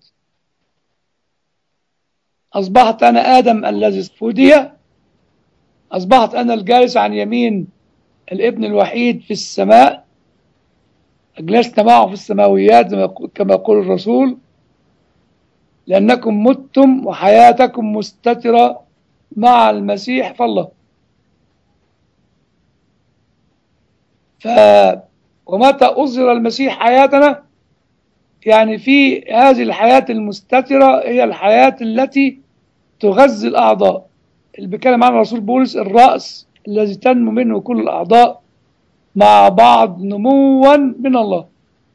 أصبحت أنا آدم الذي فدي أصبحت أنا الجالس عن يمين الابن الوحيد في السماء أجلست معه في السماويات كما يقول الرسول لأنكم متم وحياتكم مستترة مع المسيح فالله ف ومتى أظهر المسيح حياتنا يعني في هذه الحياة المستترة هي الحياة التي تغذي الأعضاء اللي بيتكلم عنها رسول بولس الرأس الذي تنمو منه كل الأعضاء مع بعض نموا من الله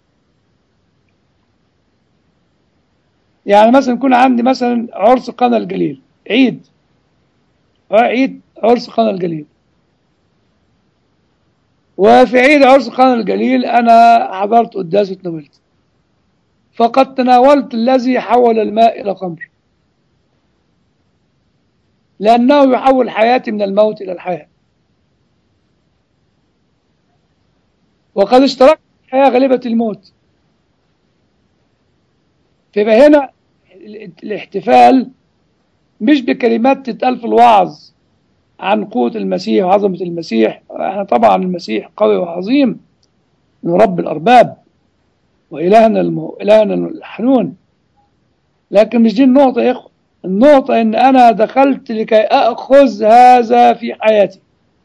يعني مثلا يكون عندي مثلا عرس قنا الجليل عيد عيد عرس قنا الجليل وفي عيد عرس قنا الجليل أنا حضرت قداس وتناولت فقد تناولت الذي حول الماء إلى خمر لأنه يحول حياتي من الموت إلى الحياة وقد اشتركت في الحياة غالبة الموت فيبقى هنا الاحتفال مش بكلمات تتقال في الوعظ عن قوة المسيح وعظمة المسيح احنا طبعا المسيح قوي وعظيم من رب الأرباب وإلهنا المو... إلهنا الحنون لكن مش دي النقطة يا إخوة النقطة إن أنا دخلت لكي أخذ هذا في حياتي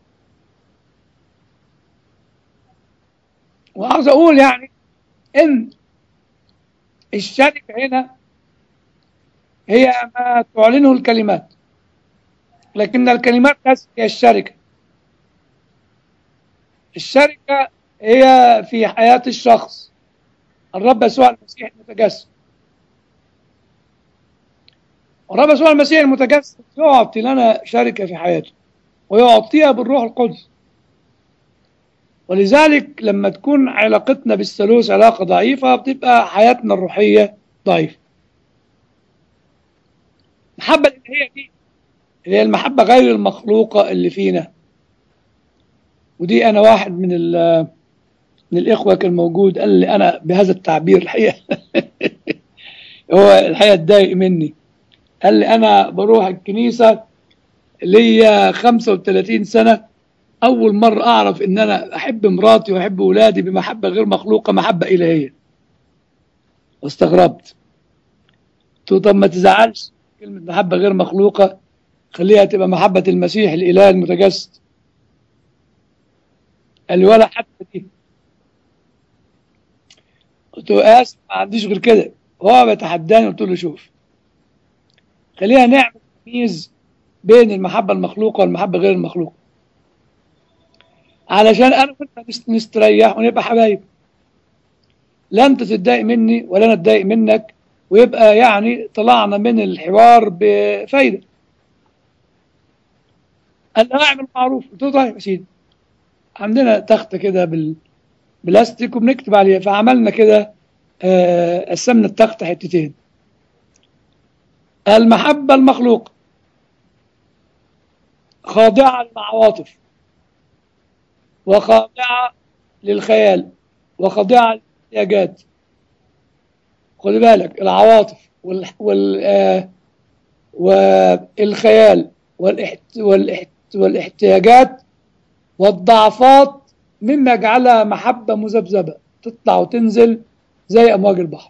وعاوز أقول يعني إن الشركة هنا هي ما تعلنه الكلمات لكن الكلمات ليست هي الشركة الشركة هي في حياة الشخص الرب يسوع المسيح المتجسد الرب يسوع المسيح المتجسد يعطي لنا شركة في حياته ويعطيها بالروح القدس ولذلك لما تكون علاقتنا بالثالوث علاقة ضعيفة بتبقى حياتنا الروحية ضعيفة المحبة الإلهية دي هي المحبة غير المخلوقة اللي فينا ودي أنا واحد من من الإخوة كان موجود قال لي أنا بهذا التعبير الحقيقة هو الحقيقة اتضايق مني قال لي أنا بروح الكنيسة ليا 35 سنة أول مرة أعرف إن أنا أحب مراتي وأحب أولادي بمحبة غير مخلوقة محبة إلهية واستغربت قلت له طب ما تزعلش كلمة محبة غير مخلوقة خليها تبقى محبة المسيح الإله المتجسد قال لي ولا حتى دي قلت له آسف ما عنديش غير كده هو بيتحداني قلت له شوف خلينا نعمل تمييز بين المحبة المخلوقة والمحبة غير المخلوقة علشان أنا وأنت نستريح ونبقى حبايب لا أنت تتضايق مني ولا أنا أتضايق منك ويبقى يعني طلعنا من الحوار بفايدة قال له اعمل معروف قلت له طيب يا سيدي عندنا تخته كده بال بلاستيك وبنكتب عليها فعملنا كده آه قسمنا التخته حتتين المحبة المخلوقة خاضعة للعواطف وخاضعة للخيال وخاضعة للاحتياجات خد بالك العواطف وال... وال... آه والخيال والاحت... والاحت... والاحتياجات والضعفات مما يجعلها محبة مذبذبة تطلع وتنزل زي أمواج البحر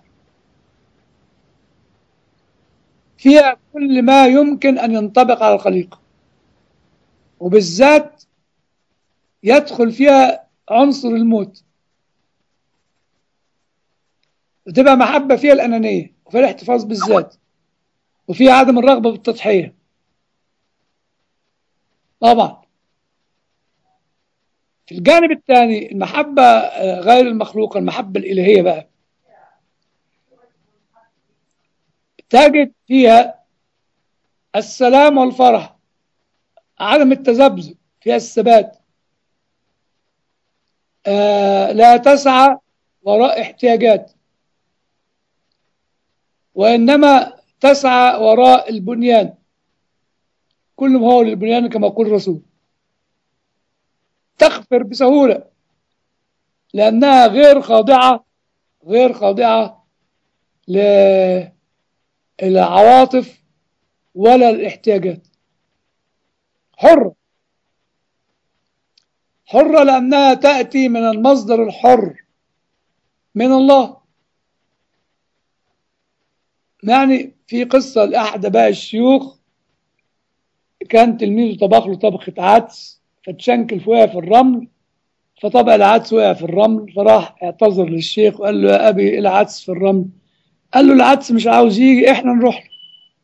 فيها كل ما يمكن أن ينطبق على الخليقة وبالذات يدخل فيها عنصر الموت وتبقى محبة فيها الأنانية وفيها الاحتفاظ بالذات وفيها عدم الرغبة بالتضحية طبعا في الجانب الثاني المحبة غير المخلوقة المحبة الإلهية بقى تجد فيها السلام والفرح عدم التذبذب فيها الثبات آه لا تسعى وراء احتياجات وإنما تسعى وراء البنيان كل ما هو للبنيان كما يقول الرسول تغفر بسهولة لأنها غير خاضعة غير خاضعة للعواطف ولا الاحتياجات حرة حرة لأنها تأتي من المصدر الحر من الله يعني في قصة لأحد بقى الشيوخ كان تلميذه طبخ له طبخة عدس فتشنكل فوقها في الرمل فطبق العدس وقع في الرمل فراح اعتذر للشيخ وقال له يا أبي العدس في الرمل قال له العدس مش عاوز يجي احنا نروح له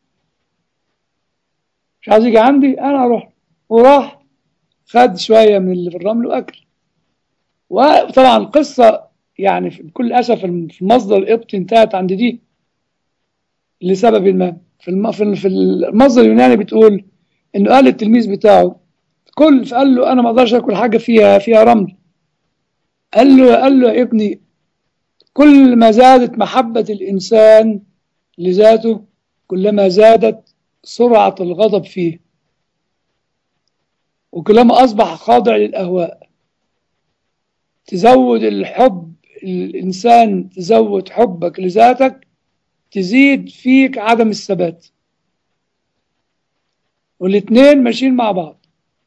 مش عاوز يجي عندي انا اروح له وراح خد شوية من اللي في الرمل وأكل وطبعا القصة يعني بكل أسف المصدر القبطي انتهت عند دي لسبب ما في الم... في المصدر اليوناني بتقول انه قال للتلميذ بتاعه كل فقال له انا ما اقدرش اكل حاجه فيها فيها رمل قال له قال له يا ابني كل ما زادت محبه الانسان لذاته كلما زادت سرعه الغضب فيه وكلما اصبح خاضع للاهواء تزود الحب الانسان تزود حبك لذاتك تزيد فيك عدم الثبات والاثنين ماشيين مع بعض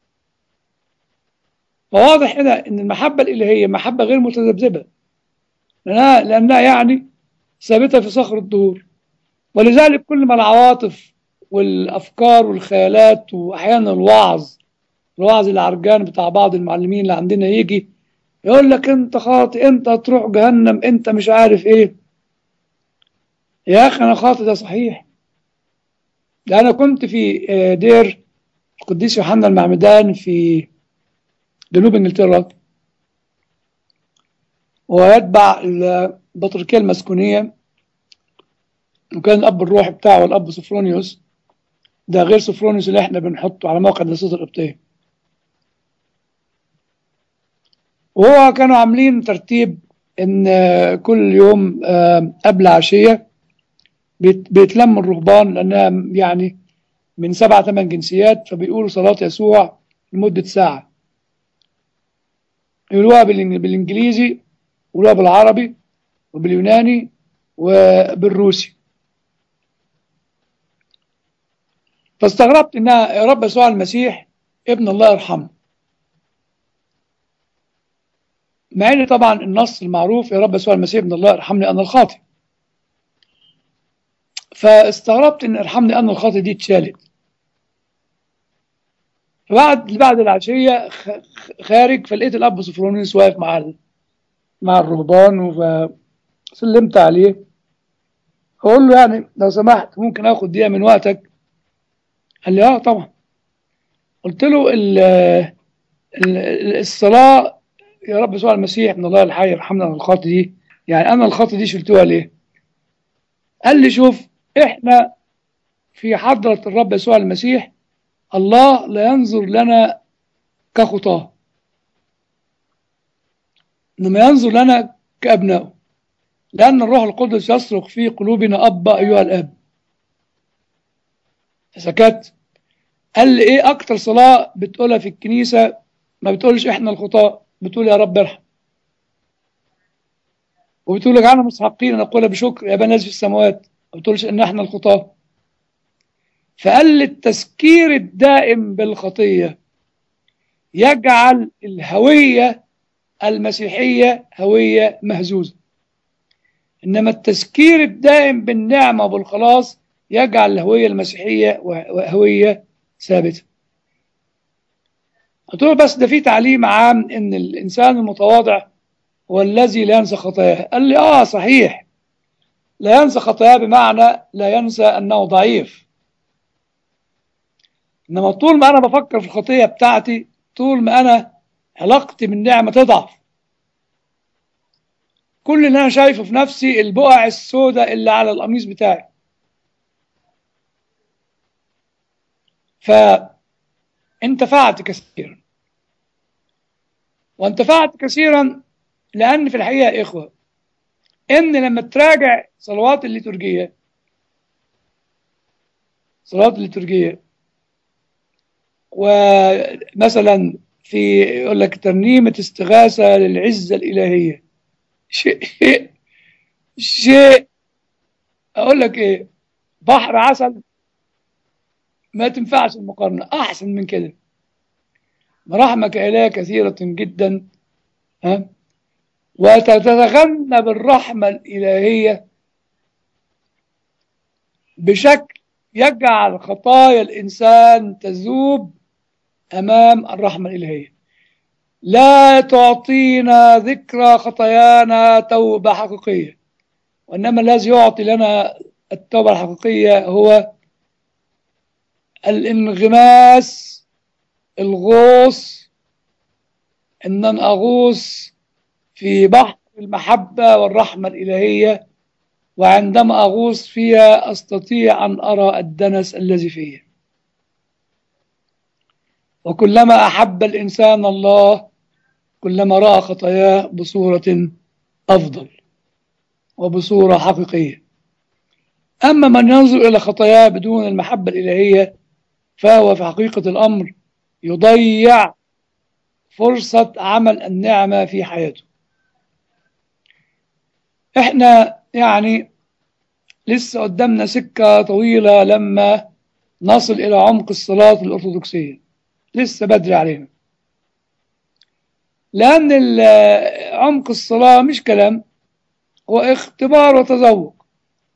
فواضح هنا ان المحبة الإلهية محبة غير متذبذبة لأنها, لأنها يعني ثابتة في صخر الدهور ولذلك كل ما العواطف والأفكار والخيالات وأحيانا الوعظ الوعظ العرجان بتاع بعض المعلمين اللي عندنا يجي يقول لك انت خاطئ انت هتروح جهنم انت مش عارف ايه يا اخي انا خاطئ ده صحيح ده انا كنت في دير القديس يوحنا المعمدان في جنوب انجلترا ويتبع البطريركيه المسكونيه وكان الاب الروحي بتاعه الاب سفرونيوس ده غير سفرونيوس اللي احنا بنحطه على موقع دراسات القبطيه وهو كانوا عاملين ترتيب ان كل يوم قبل عشيه بيتلم الرهبان لانها يعني من سبعة ثمان جنسيات فبيقولوا صلاة يسوع لمدة ساعة يقولوها بالانجليزي يقولوها بالعربي وباليوناني وبالروسي فاستغربت انها يا رب يسوع المسيح ابن الله يرحمه مع ان طبعا النص المعروف يا رب يسوع المسيح ابن الله ارحمني انا الخاطئ فاستغربت ان ارحمني انا الخاطئ دي اتشالت فبعد بعد العشيه خارج فلقيت الاب سفرونيس واقف مع ال... مع الرهبان فسلمت عليه اقول له يعني لو سمحت ممكن اخد دقيقه من وقتك قال لي اه طبعا قلت له ال... ال... الصلاه يا رب يسوع المسيح من الله الحي يرحمنا من الخاطئ دي يعني انا الخاطئ دي شلتوها ليه قال لي شوف احنا في حضرة الرب يسوع المسيح الله لا ينظر لنا كخطاه انما ينظر لنا كابنائه لان الروح القدس يصرخ في قلوبنا ابا ايها الاب سكت قال لي ايه اكتر صلاه بتقولها في الكنيسه ما بتقولش احنا الخطاه بتقول يا رب ارحم وبتقول اجعلنا مستحقين نقولها بشكر يا ابا الناس في السماوات ما بتقولش ان احنا الخطاه فقال التذكير الدائم بالخطية يجعل الهوية المسيحية هوية مهزوزة إنما التذكير الدائم بالنعمة والخلاص يجعل الهوية المسيحية هوية ثابتة قلت له بس ده في تعليم عام إن الإنسان المتواضع هو الذي لا ينسى خطاياه قال لي آه صحيح لا ينسى خطاياه بمعنى لا ينسى أنه ضعيف إنما طول ما أنا بفكر في الخطية بتاعتي طول ما أنا علاقتي بالنعمة تضعف كل اللي أنا شايفه في نفسي البقع السوداء اللي على القميص بتاعي فانتفعت كثيرا وانتفعت كثيرا لأن في الحقيقة يا إخوة إن لما تراجع صلوات الليتورجية صلوات الليتورجية ومثلا في يقول لك ترنيمة استغاثة للعزة الإلهية شيء شيء أقول لك إيه بحر عسل ما تنفعش المقارنة أحسن من كده مراحمك إله كثيرة جدا ها وتتغنى بالرحمة الإلهية بشكل يجعل خطايا الإنسان تذوب أمام الرحمة الإلهية لا تعطينا ذكرى خطايانا توبة حقيقية وإنما الذي يعطي لنا التوبة الحقيقية هو الانغماس الغوص ان انا اغوص في بحر المحبة والرحمة الإلهية وعندما أغوص فيها أستطيع أن أرى الدنس الذي فيه وكلما أحب الإنسان الله كلما رأى خطاياه بصورة أفضل وبصورة حقيقية أما من ينظر إلى خطاياه بدون المحبة الإلهية فهو في حقيقة الأمر يضيع فرصة عمل النعمة في حياته احنا يعني لسه قدامنا سكة طويلة لما نصل إلى عمق الصلاة الأرثوذكسية لسه بدري علينا لأن عمق الصلاة مش كلام هو اختبار وتذوق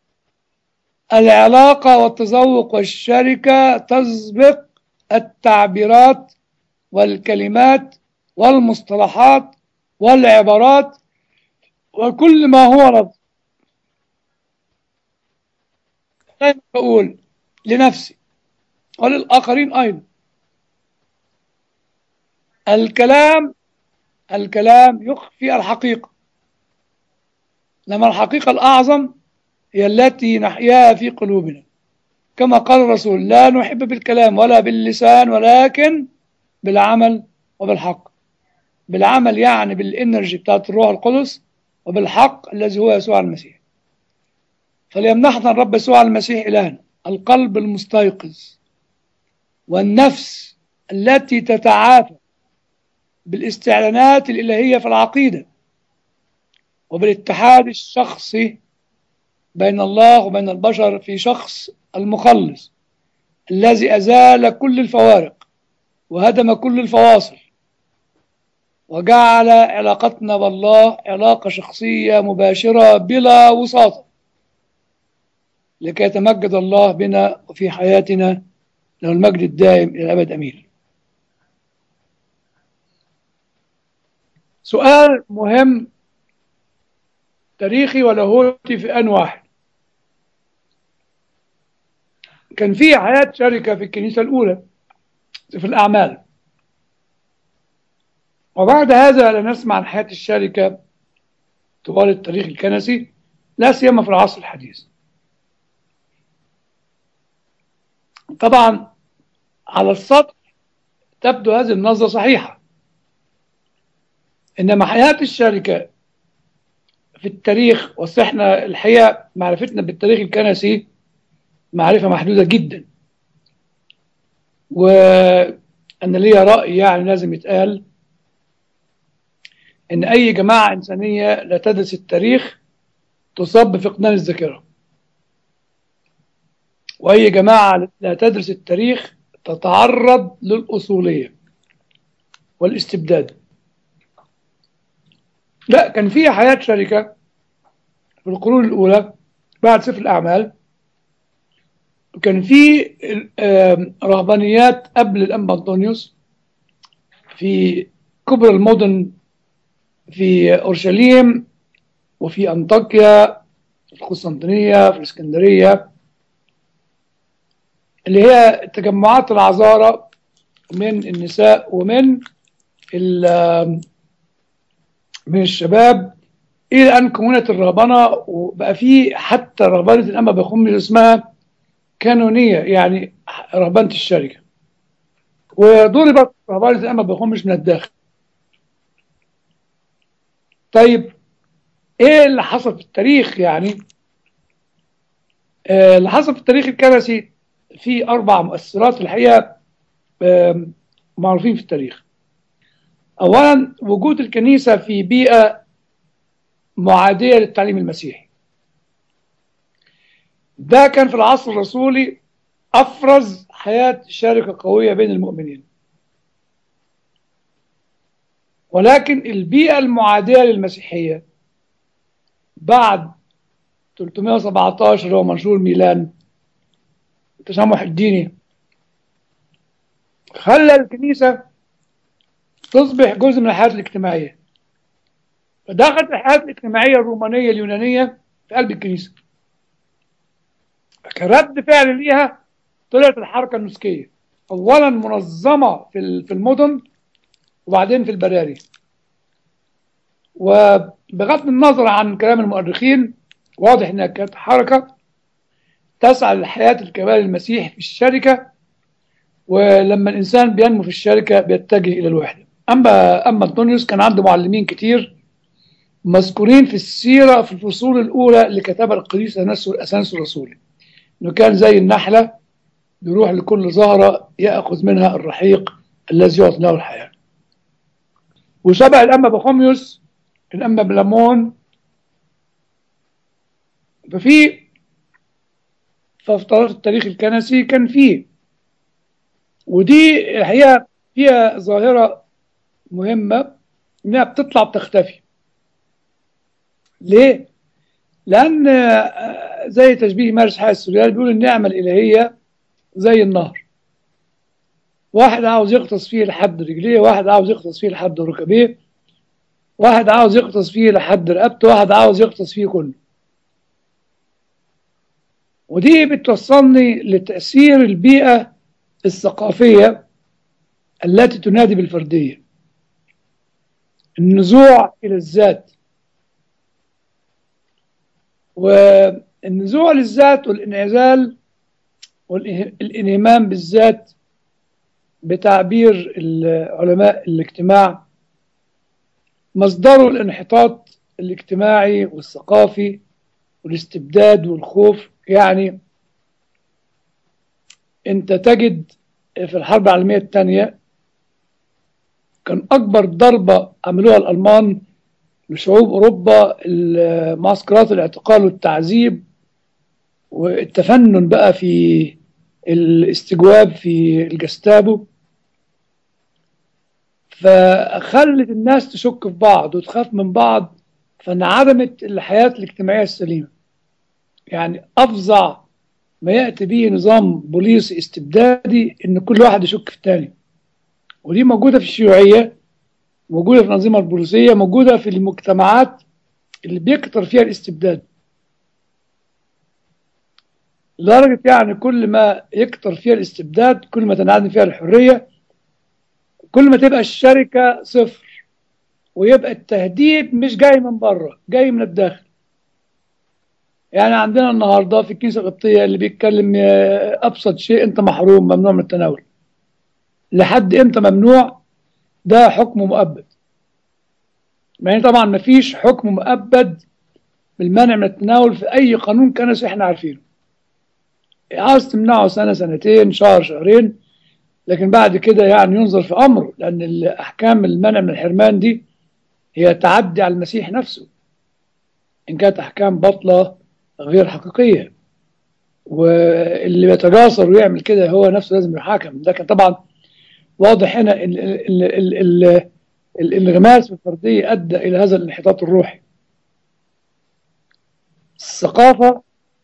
العلاقة والتذوق والشركة تسبق التعبيرات والكلمات والمصطلحات والعبارات وكل ما هو رد دايما بقول لنفسي وللآخرين أيضا الكلام الكلام يخفي الحقيقة لما الحقيقة الأعظم هي التي نحياها في قلوبنا كما قال الرسول لا نحب بالكلام ولا باللسان ولكن بالعمل وبالحق بالعمل يعني بالإنرجي بتاعت الروح القدس وبالحق الذي هو يسوع المسيح فليمنحنا الرب يسوع المسيح إلهنا القلب المستيقظ والنفس التي تتعافى بالاستعلانات الإلهية في العقيدة وبالاتحاد الشخصي بين الله وبين البشر في شخص المخلص الذي أزال كل الفوارق وهدم كل الفواصل وجعل علاقتنا بالله علاقة شخصية مباشرة بلا وساطة لكي يتمجد الله بنا وفي حياتنا له المجد الدائم إلى الأبد أمين سؤال مهم تاريخي ولاهوتي في آن واحد كان في حياة شركة في الكنيسة الأولى في الأعمال وبعد هذا لا نسمع عن حياة الشركة طوال التاريخ الكنسي لا سيما في العصر الحديث طبعا على السطح تبدو هذه النظرة صحيحة إنما حياة الشركة في التاريخ وصحنا الحقيقة معرفتنا بالتاريخ الكنسي معرفة محدودة جدا وأنا ليا رأي يعني لازم يتقال إن أي جماعة إنسانية لا تدرس التاريخ تصاب بفقدان الذاكرة وأي جماعة لا تدرس التاريخ تتعرض للأصولية والاستبداد لا كان في حياة شركة في القرون الأولى بعد سفر الأعمال وكان في آم، رهبانيات قبل الأنبا أنطونيوس في كبرى المدن في أورشليم وفي أنطاكيا في القسطنطينية في الإسكندرية اللي هي تجمعات العذارى من النساء ومن ال- من الشباب إلى أن كونت الرهبنة وبقى في حتى رهبنة الأنبا بخمس اسمها كانونية يعني رهبنة الشركة وضربت رهبنة الأنبا بخمس من الداخل طيب ايه اللي حصل في التاريخ يعني آه، اللي حصل في التاريخ الكنسي في اربع مؤثرات الحقيقه آم، معروفين في التاريخ اولا وجود الكنيسه في بيئه معاديه للتعليم المسيحي ده كان في العصر الرسولي افرز حياه شركه قويه بين المؤمنين ولكن البيئه المعاديه للمسيحيه بعد 317 اللي هو منشور ميلان التسامح الديني خلى الكنيسة تصبح جزء من الحياة الاجتماعية فدخلت الحياة الاجتماعية الرومانية اليونانية في قلب الكنيسة كرد فعل ليها طلعت الحركة النسكية أولا منظمة في ال- في المدن وبعدين في البراري وبغض النظر عن كلام المؤرخين واضح انها كانت حركه تسعى لحياه الكمال المسيحي في الشركه ولما الانسان بينمو في الشركه بيتجه الى الوحده اما اما انطونيوس كان عنده معلمين كتير مذكورين في السيره في الفصول الاولى اللي كتبها القديس اثناس الرسولي انه كان زي النحله بيروح لكل زهره ياخذ منها الرحيق الذي يعطي له الحياه وشبه الأنبا بخوميوس الأنبا بلامون ففي في فترات التاريخ الكنسي كان فيه ودي الحقيقة فيها ظاهرة مهمة إنها بتطلع بتختفي ليه؟ لأن آه، زي تشبيه مارس حياة السوريال بيقول النعمة الإلهية زي النهر واحد عاوز يغطس فيه لحد رجليه واحد عاوز يغطس فيه لحد ركبيه واحد عاوز يغطس فيه لحد رقبته واحد عاوز يغطس فيه كله ودي بتوصلني لتأثير البيئة الثقافية التي تنادي بالفردية النزوع إلى الذات والنزوع للذات والانعزال والانهمام بالذات بتعبير علماء الاجتماع مصدره الانحطاط الاجتماعي والثقافي والاستبداد والخوف يعني انت تجد في الحرب العالمية الثانية كان أكبر ضربة عملوها الألمان لشعوب أوروبا معسكرات الاعتقال والتعذيب والتفنن بقى في الاستجواب في الجستابو فخلت الناس تشك في بعض وتخاف من بعض فانعدمت الحياة الاجتماعية السليمة يعني أفظع ما يأتي به نظام بوليسي استبدادي إن كل واحد يشك في الثاني ودي موجودة في الشيوعية موجودة في الأنظمة البوليسية موجودة في المجتمعات اللي بيكتر فيها الاستبداد لدرجة يعني كل ما يكتر فيها الاستبداد كل ما تنعدم فيها الحرية كل ما تبقى الشركة صفر ويبقى التهديد مش جاي من بره جاي من الداخل يعني عندنا النهاردة في الكنيسة القبطية اللي بيتكلم أبسط شيء أنت محروم ممنوع من التناول لحد إمتى ممنوع ده حكم مؤبد يعني طبعا ما فيش حكم مؤبد بالمنع من التناول في أي قانون كنسي احنا عارفينه عاوز تمنعه سنة سنتين شهر شهرين لكن بعد كده يعني ينظر في أمره لأن الأحكام المنع من الحرمان دي هي تعدي على المسيح نفسه إن كانت أحكام باطلة غير حقيقية واللي بيتجاسر ويعمل كده هو نفسه لازم يحاكم لكن طبعا واضح هنا ال- ال- ال- ال- الانغماس في الفردية أدى إلى هذا الانحطاط الروحي الثقافة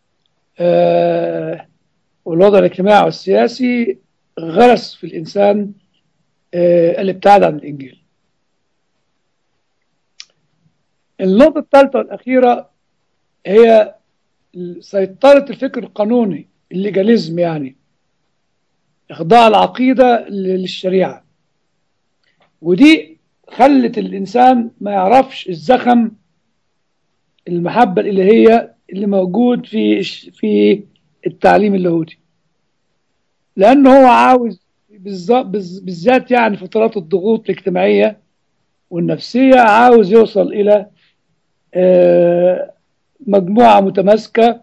آه، والوضع الاجتماعي والسياسي غرس في الإنسان آه، الابتعاد عن الإنجيل النقطة الثالثة والأخيرة هي سيطرة الفكر القانوني الليجاليزم يعني إخضاع العقيدة للشريعة ودي خلت الإنسان ما يعرفش الزخم المحبة الإلهية اللي موجود في في التعليم اللاهوتي لأنه هو عاوز بالظ- بالز- بالذات يعني فترات الضغوط الاجتماعية والنفسية عاوز يوصل إلى آه، مجموعة متماسكة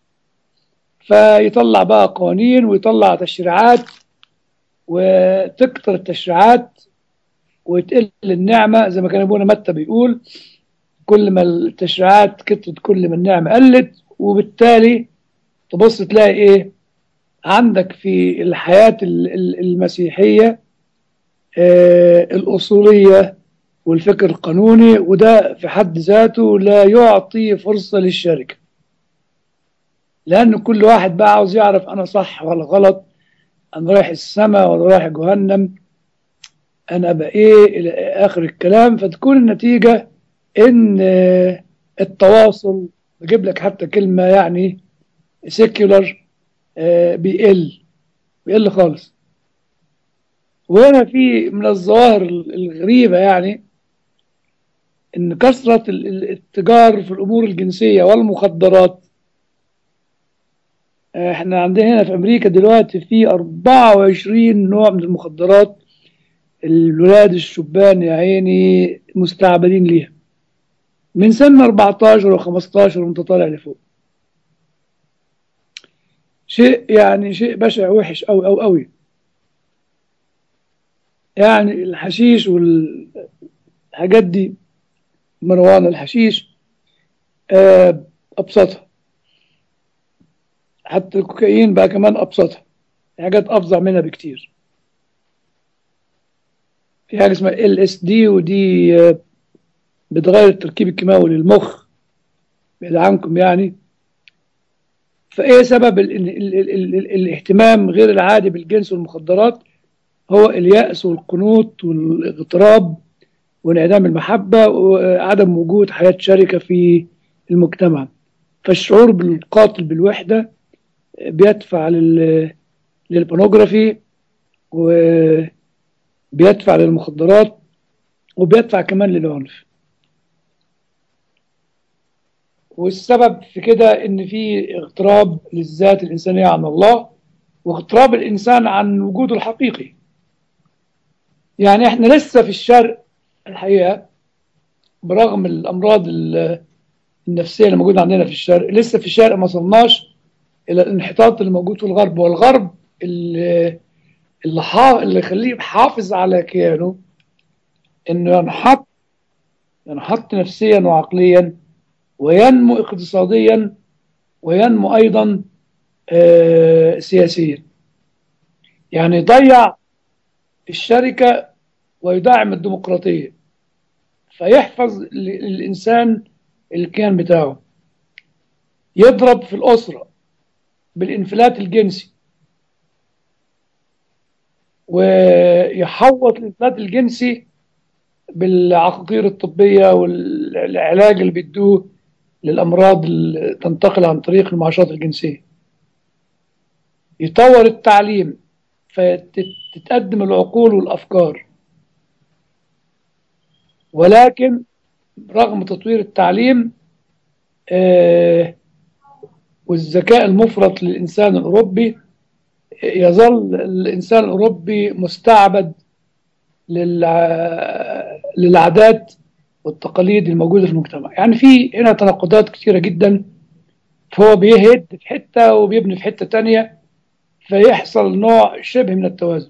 فيطلع بقى قوانين ويطلع تشريعات وتكتر التشريعات وتقل النعمة زي ما كان ابونا متى بيقول كل ما التشريعات كترت كل ما النعمة قلت وبالتالي تبص تلاقي ايه عندك في الحياة ال- ال- المسيحية آه، الأصولية والفكر القانوني وده في حد ذاته لا يعطي فرصة للشركة لأن كل واحد بقى عاوز يعرف أنا صح ولا غلط أنا رايح السماء ولا رايح جهنم أنا أبقى إيه إلى آخر الكلام فتكون النتيجة إن آه، التواصل بجيب لك حتى كلمة يعني سيكولر بيقل بيقل خالص وهنا في من الظواهر الغريبة يعني إن كثرة ال- ال- التجار في الأمور الجنسية والمخدرات آه، احنا عندنا هنا في أمريكا دلوقتي في 24 نوع من المخدرات الولاد الشبان يا عيني مستعبدين ليها من سن 14 و15 وانت طالع لفوق شيء يعني شيء بشع وحش أوي أوي أوي يعني الحشيش والحاجات دي مروان الحشيش آه، أبسطها حتى الكوكايين بقى كمان أبسطها في حاجات أفظع منها بكتير في حاجة اسمها ال اس دي ودي آه، بتغير التركيب الكيماوي للمخ بعيد عنكم يعني فايه سبب ال ال ال ال ال ال الاهتمام غير العادي بالجنس والمخدرات هو اليأس والقنوط والاغتراب وانعدام المحبة وعدم وجود حياة شركة في المجتمع فالشعور بالقاتل بالوحدة بيدفع لل للبونوجرافي وبيدفع للمخدرات وبيدفع كمان للعنف والسبب في كده ان في اغتراب للذات الانسانيه عن الله واغتراب الانسان عن وجوده الحقيقي يعني احنا لسه في الشرق الحقيقه برغم الامراض ال- النفسيه اللي موجوده عندنا في الشرق لسه في الشرق ما وصلناش الى الانحطاط اللي موجود في الغرب والغرب اللي اللي, حا... اللي يخليه حافظ على كيانه انه ينحط ينحط نفسيا وعقليا وينمو اقتصاديا وينمو ايضا آه، سياسيا يعني يضيع الشركه ويدعم الديمقراطيه فيحفظ ل- للانسان الكيان بتاعه يضرب في الاسره بالانفلات الجنسي ويحوط الانفلات الجنسي بالعقاقير الطبيه والعلاج اللي بيدوه للأمراض اللي تنتقل عن طريق المعاشرات الجنسية يطور التعليم فتتقدم العقول والأفكار ولكن رغم تطوير التعليم آه، والذكاء المفرط للإنسان الأوروبي يظل الإنسان الأوروبي مستعبد للع- للعادات والتقاليد الموجودة في المجتمع يعني في هنا تناقضات كثيرة جدا فهو بيهد في حتة وبيبني في حتة تانية فيحصل نوع شبه من التوازن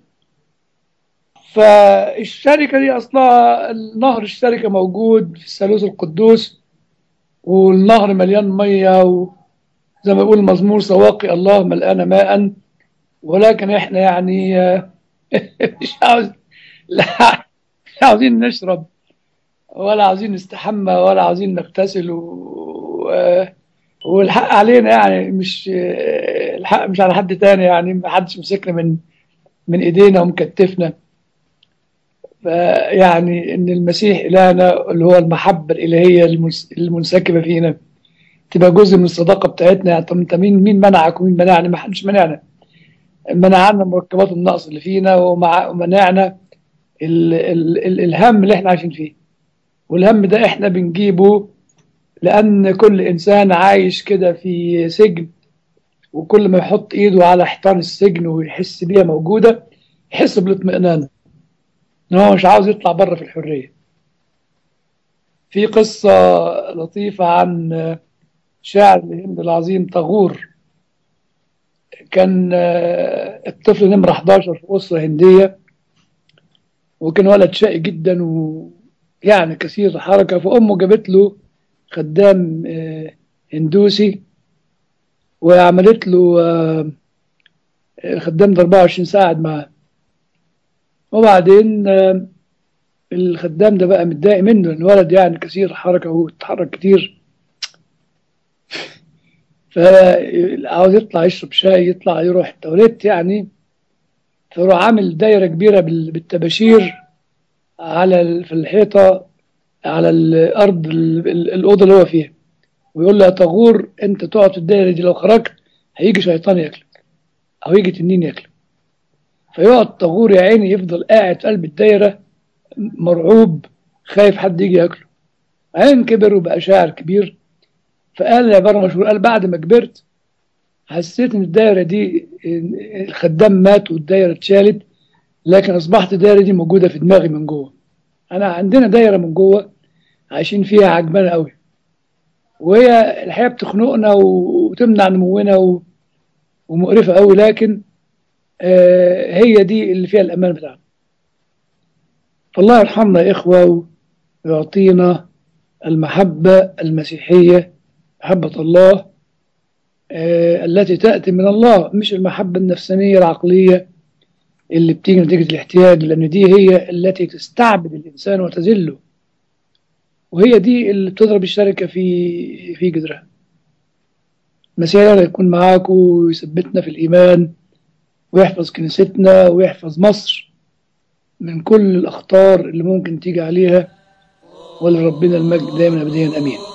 فالشركة دي أصلها نهر الشركة موجود في الثالوث القدوس والنهر مليان مية و... زي ما يقول المزمور سواقي الله ملآن ماء ولكن احنا يعني آه، مش عاوز لا مش عاوزين نشرب ولا عاوزين نستحمى ولا عاوزين نغتسل و... آه، والحق علينا يعني مش آه، الحق مش على حد تاني يعني ما حدش مسكنا من من ايدينا ومكتفنا فيعني ان المسيح الهنا اللي هو المحبه الالهيه المنس- المنسكبه فينا تبقى جزء من الصداقه بتاعتنا يعني طب انت مين مين منعك ومين منعني ما حدش منعنا منعنا مركبات النقص اللي فينا ومع ومنعنا ال ال ال الهم اللي احنا عايشين فيه والهم ده احنا بنجيبه لان كل انسان عايش كده في سجن وكل ما يحط ايده على حيطان السجن ويحس بيها موجوده يحس بالاطمئنان ان هو مش عاوز يطلع بره في الحريه في قصه لطيفه عن شاعر الهند العظيم طاغور كان آه، الطفل نمرة 11 في أسرة هندية وكان ولد شقي جدا ويعني كثير الحركة فأمه جابت له خدام آه، هندوسي وعملت له آه، الخدام ده 24 ساعة قاعد معاه وبعدين آه، الخدام ده بقى متضايق منه لأن الولد يعني كثير الحركة وهو بيتحرك كتير فعاوز يطلع يشرب شاي يطلع يروح التواليت يعني فيروح عامل دايرة كبيرة بال- بالطباشير على ال- في الحيطة على الأرض ال- ال- الأوضة اللي هو فيها ويقول له يا طاغور أنت تقعد في الدايرة دي لو خرجت هيجي شيطان ياكلك أو يجي تنين ياكلك فيقعد طاغور يا عيني يفضل قاعد في قلب الدايرة مرعوب خايف حد يجي ياكله عين كبر وبقى شاعر كبير فقال عبارة مشهورة قال بعد ما كبرت حسيت ان الدايرة دي الخدام مات والدايرة اتشالت لكن اصبحت الدايرة دي موجودة في دماغي من جوه انا عندنا دايرة من جوه عايشين فيها عجبانة قوي وهي الحياة بتخنقنا وتمنع نمونا و- ومقرفة قوي لكن آه، هي دي اللي فيها الأمان بتاعنا فالله يرحمنا يا إخوة ويعطينا المحبة المسيحية محبة الله آه، التي تأتي من الله مش المحبة النفسانية العقلية اللي بتيجي نتيجة الاحتياج لأن دي هي التي تستعبد الإنسان وتذله وهي دي اللي بتضرب الشركة في في جذرها المسيح يكون معاكم ويثبتنا في الإيمان ويحفظ كنيستنا ويحفظ مصر من كل الأخطار اللي ممكن تيجي عليها ولربنا المجد دائما أبديا أمين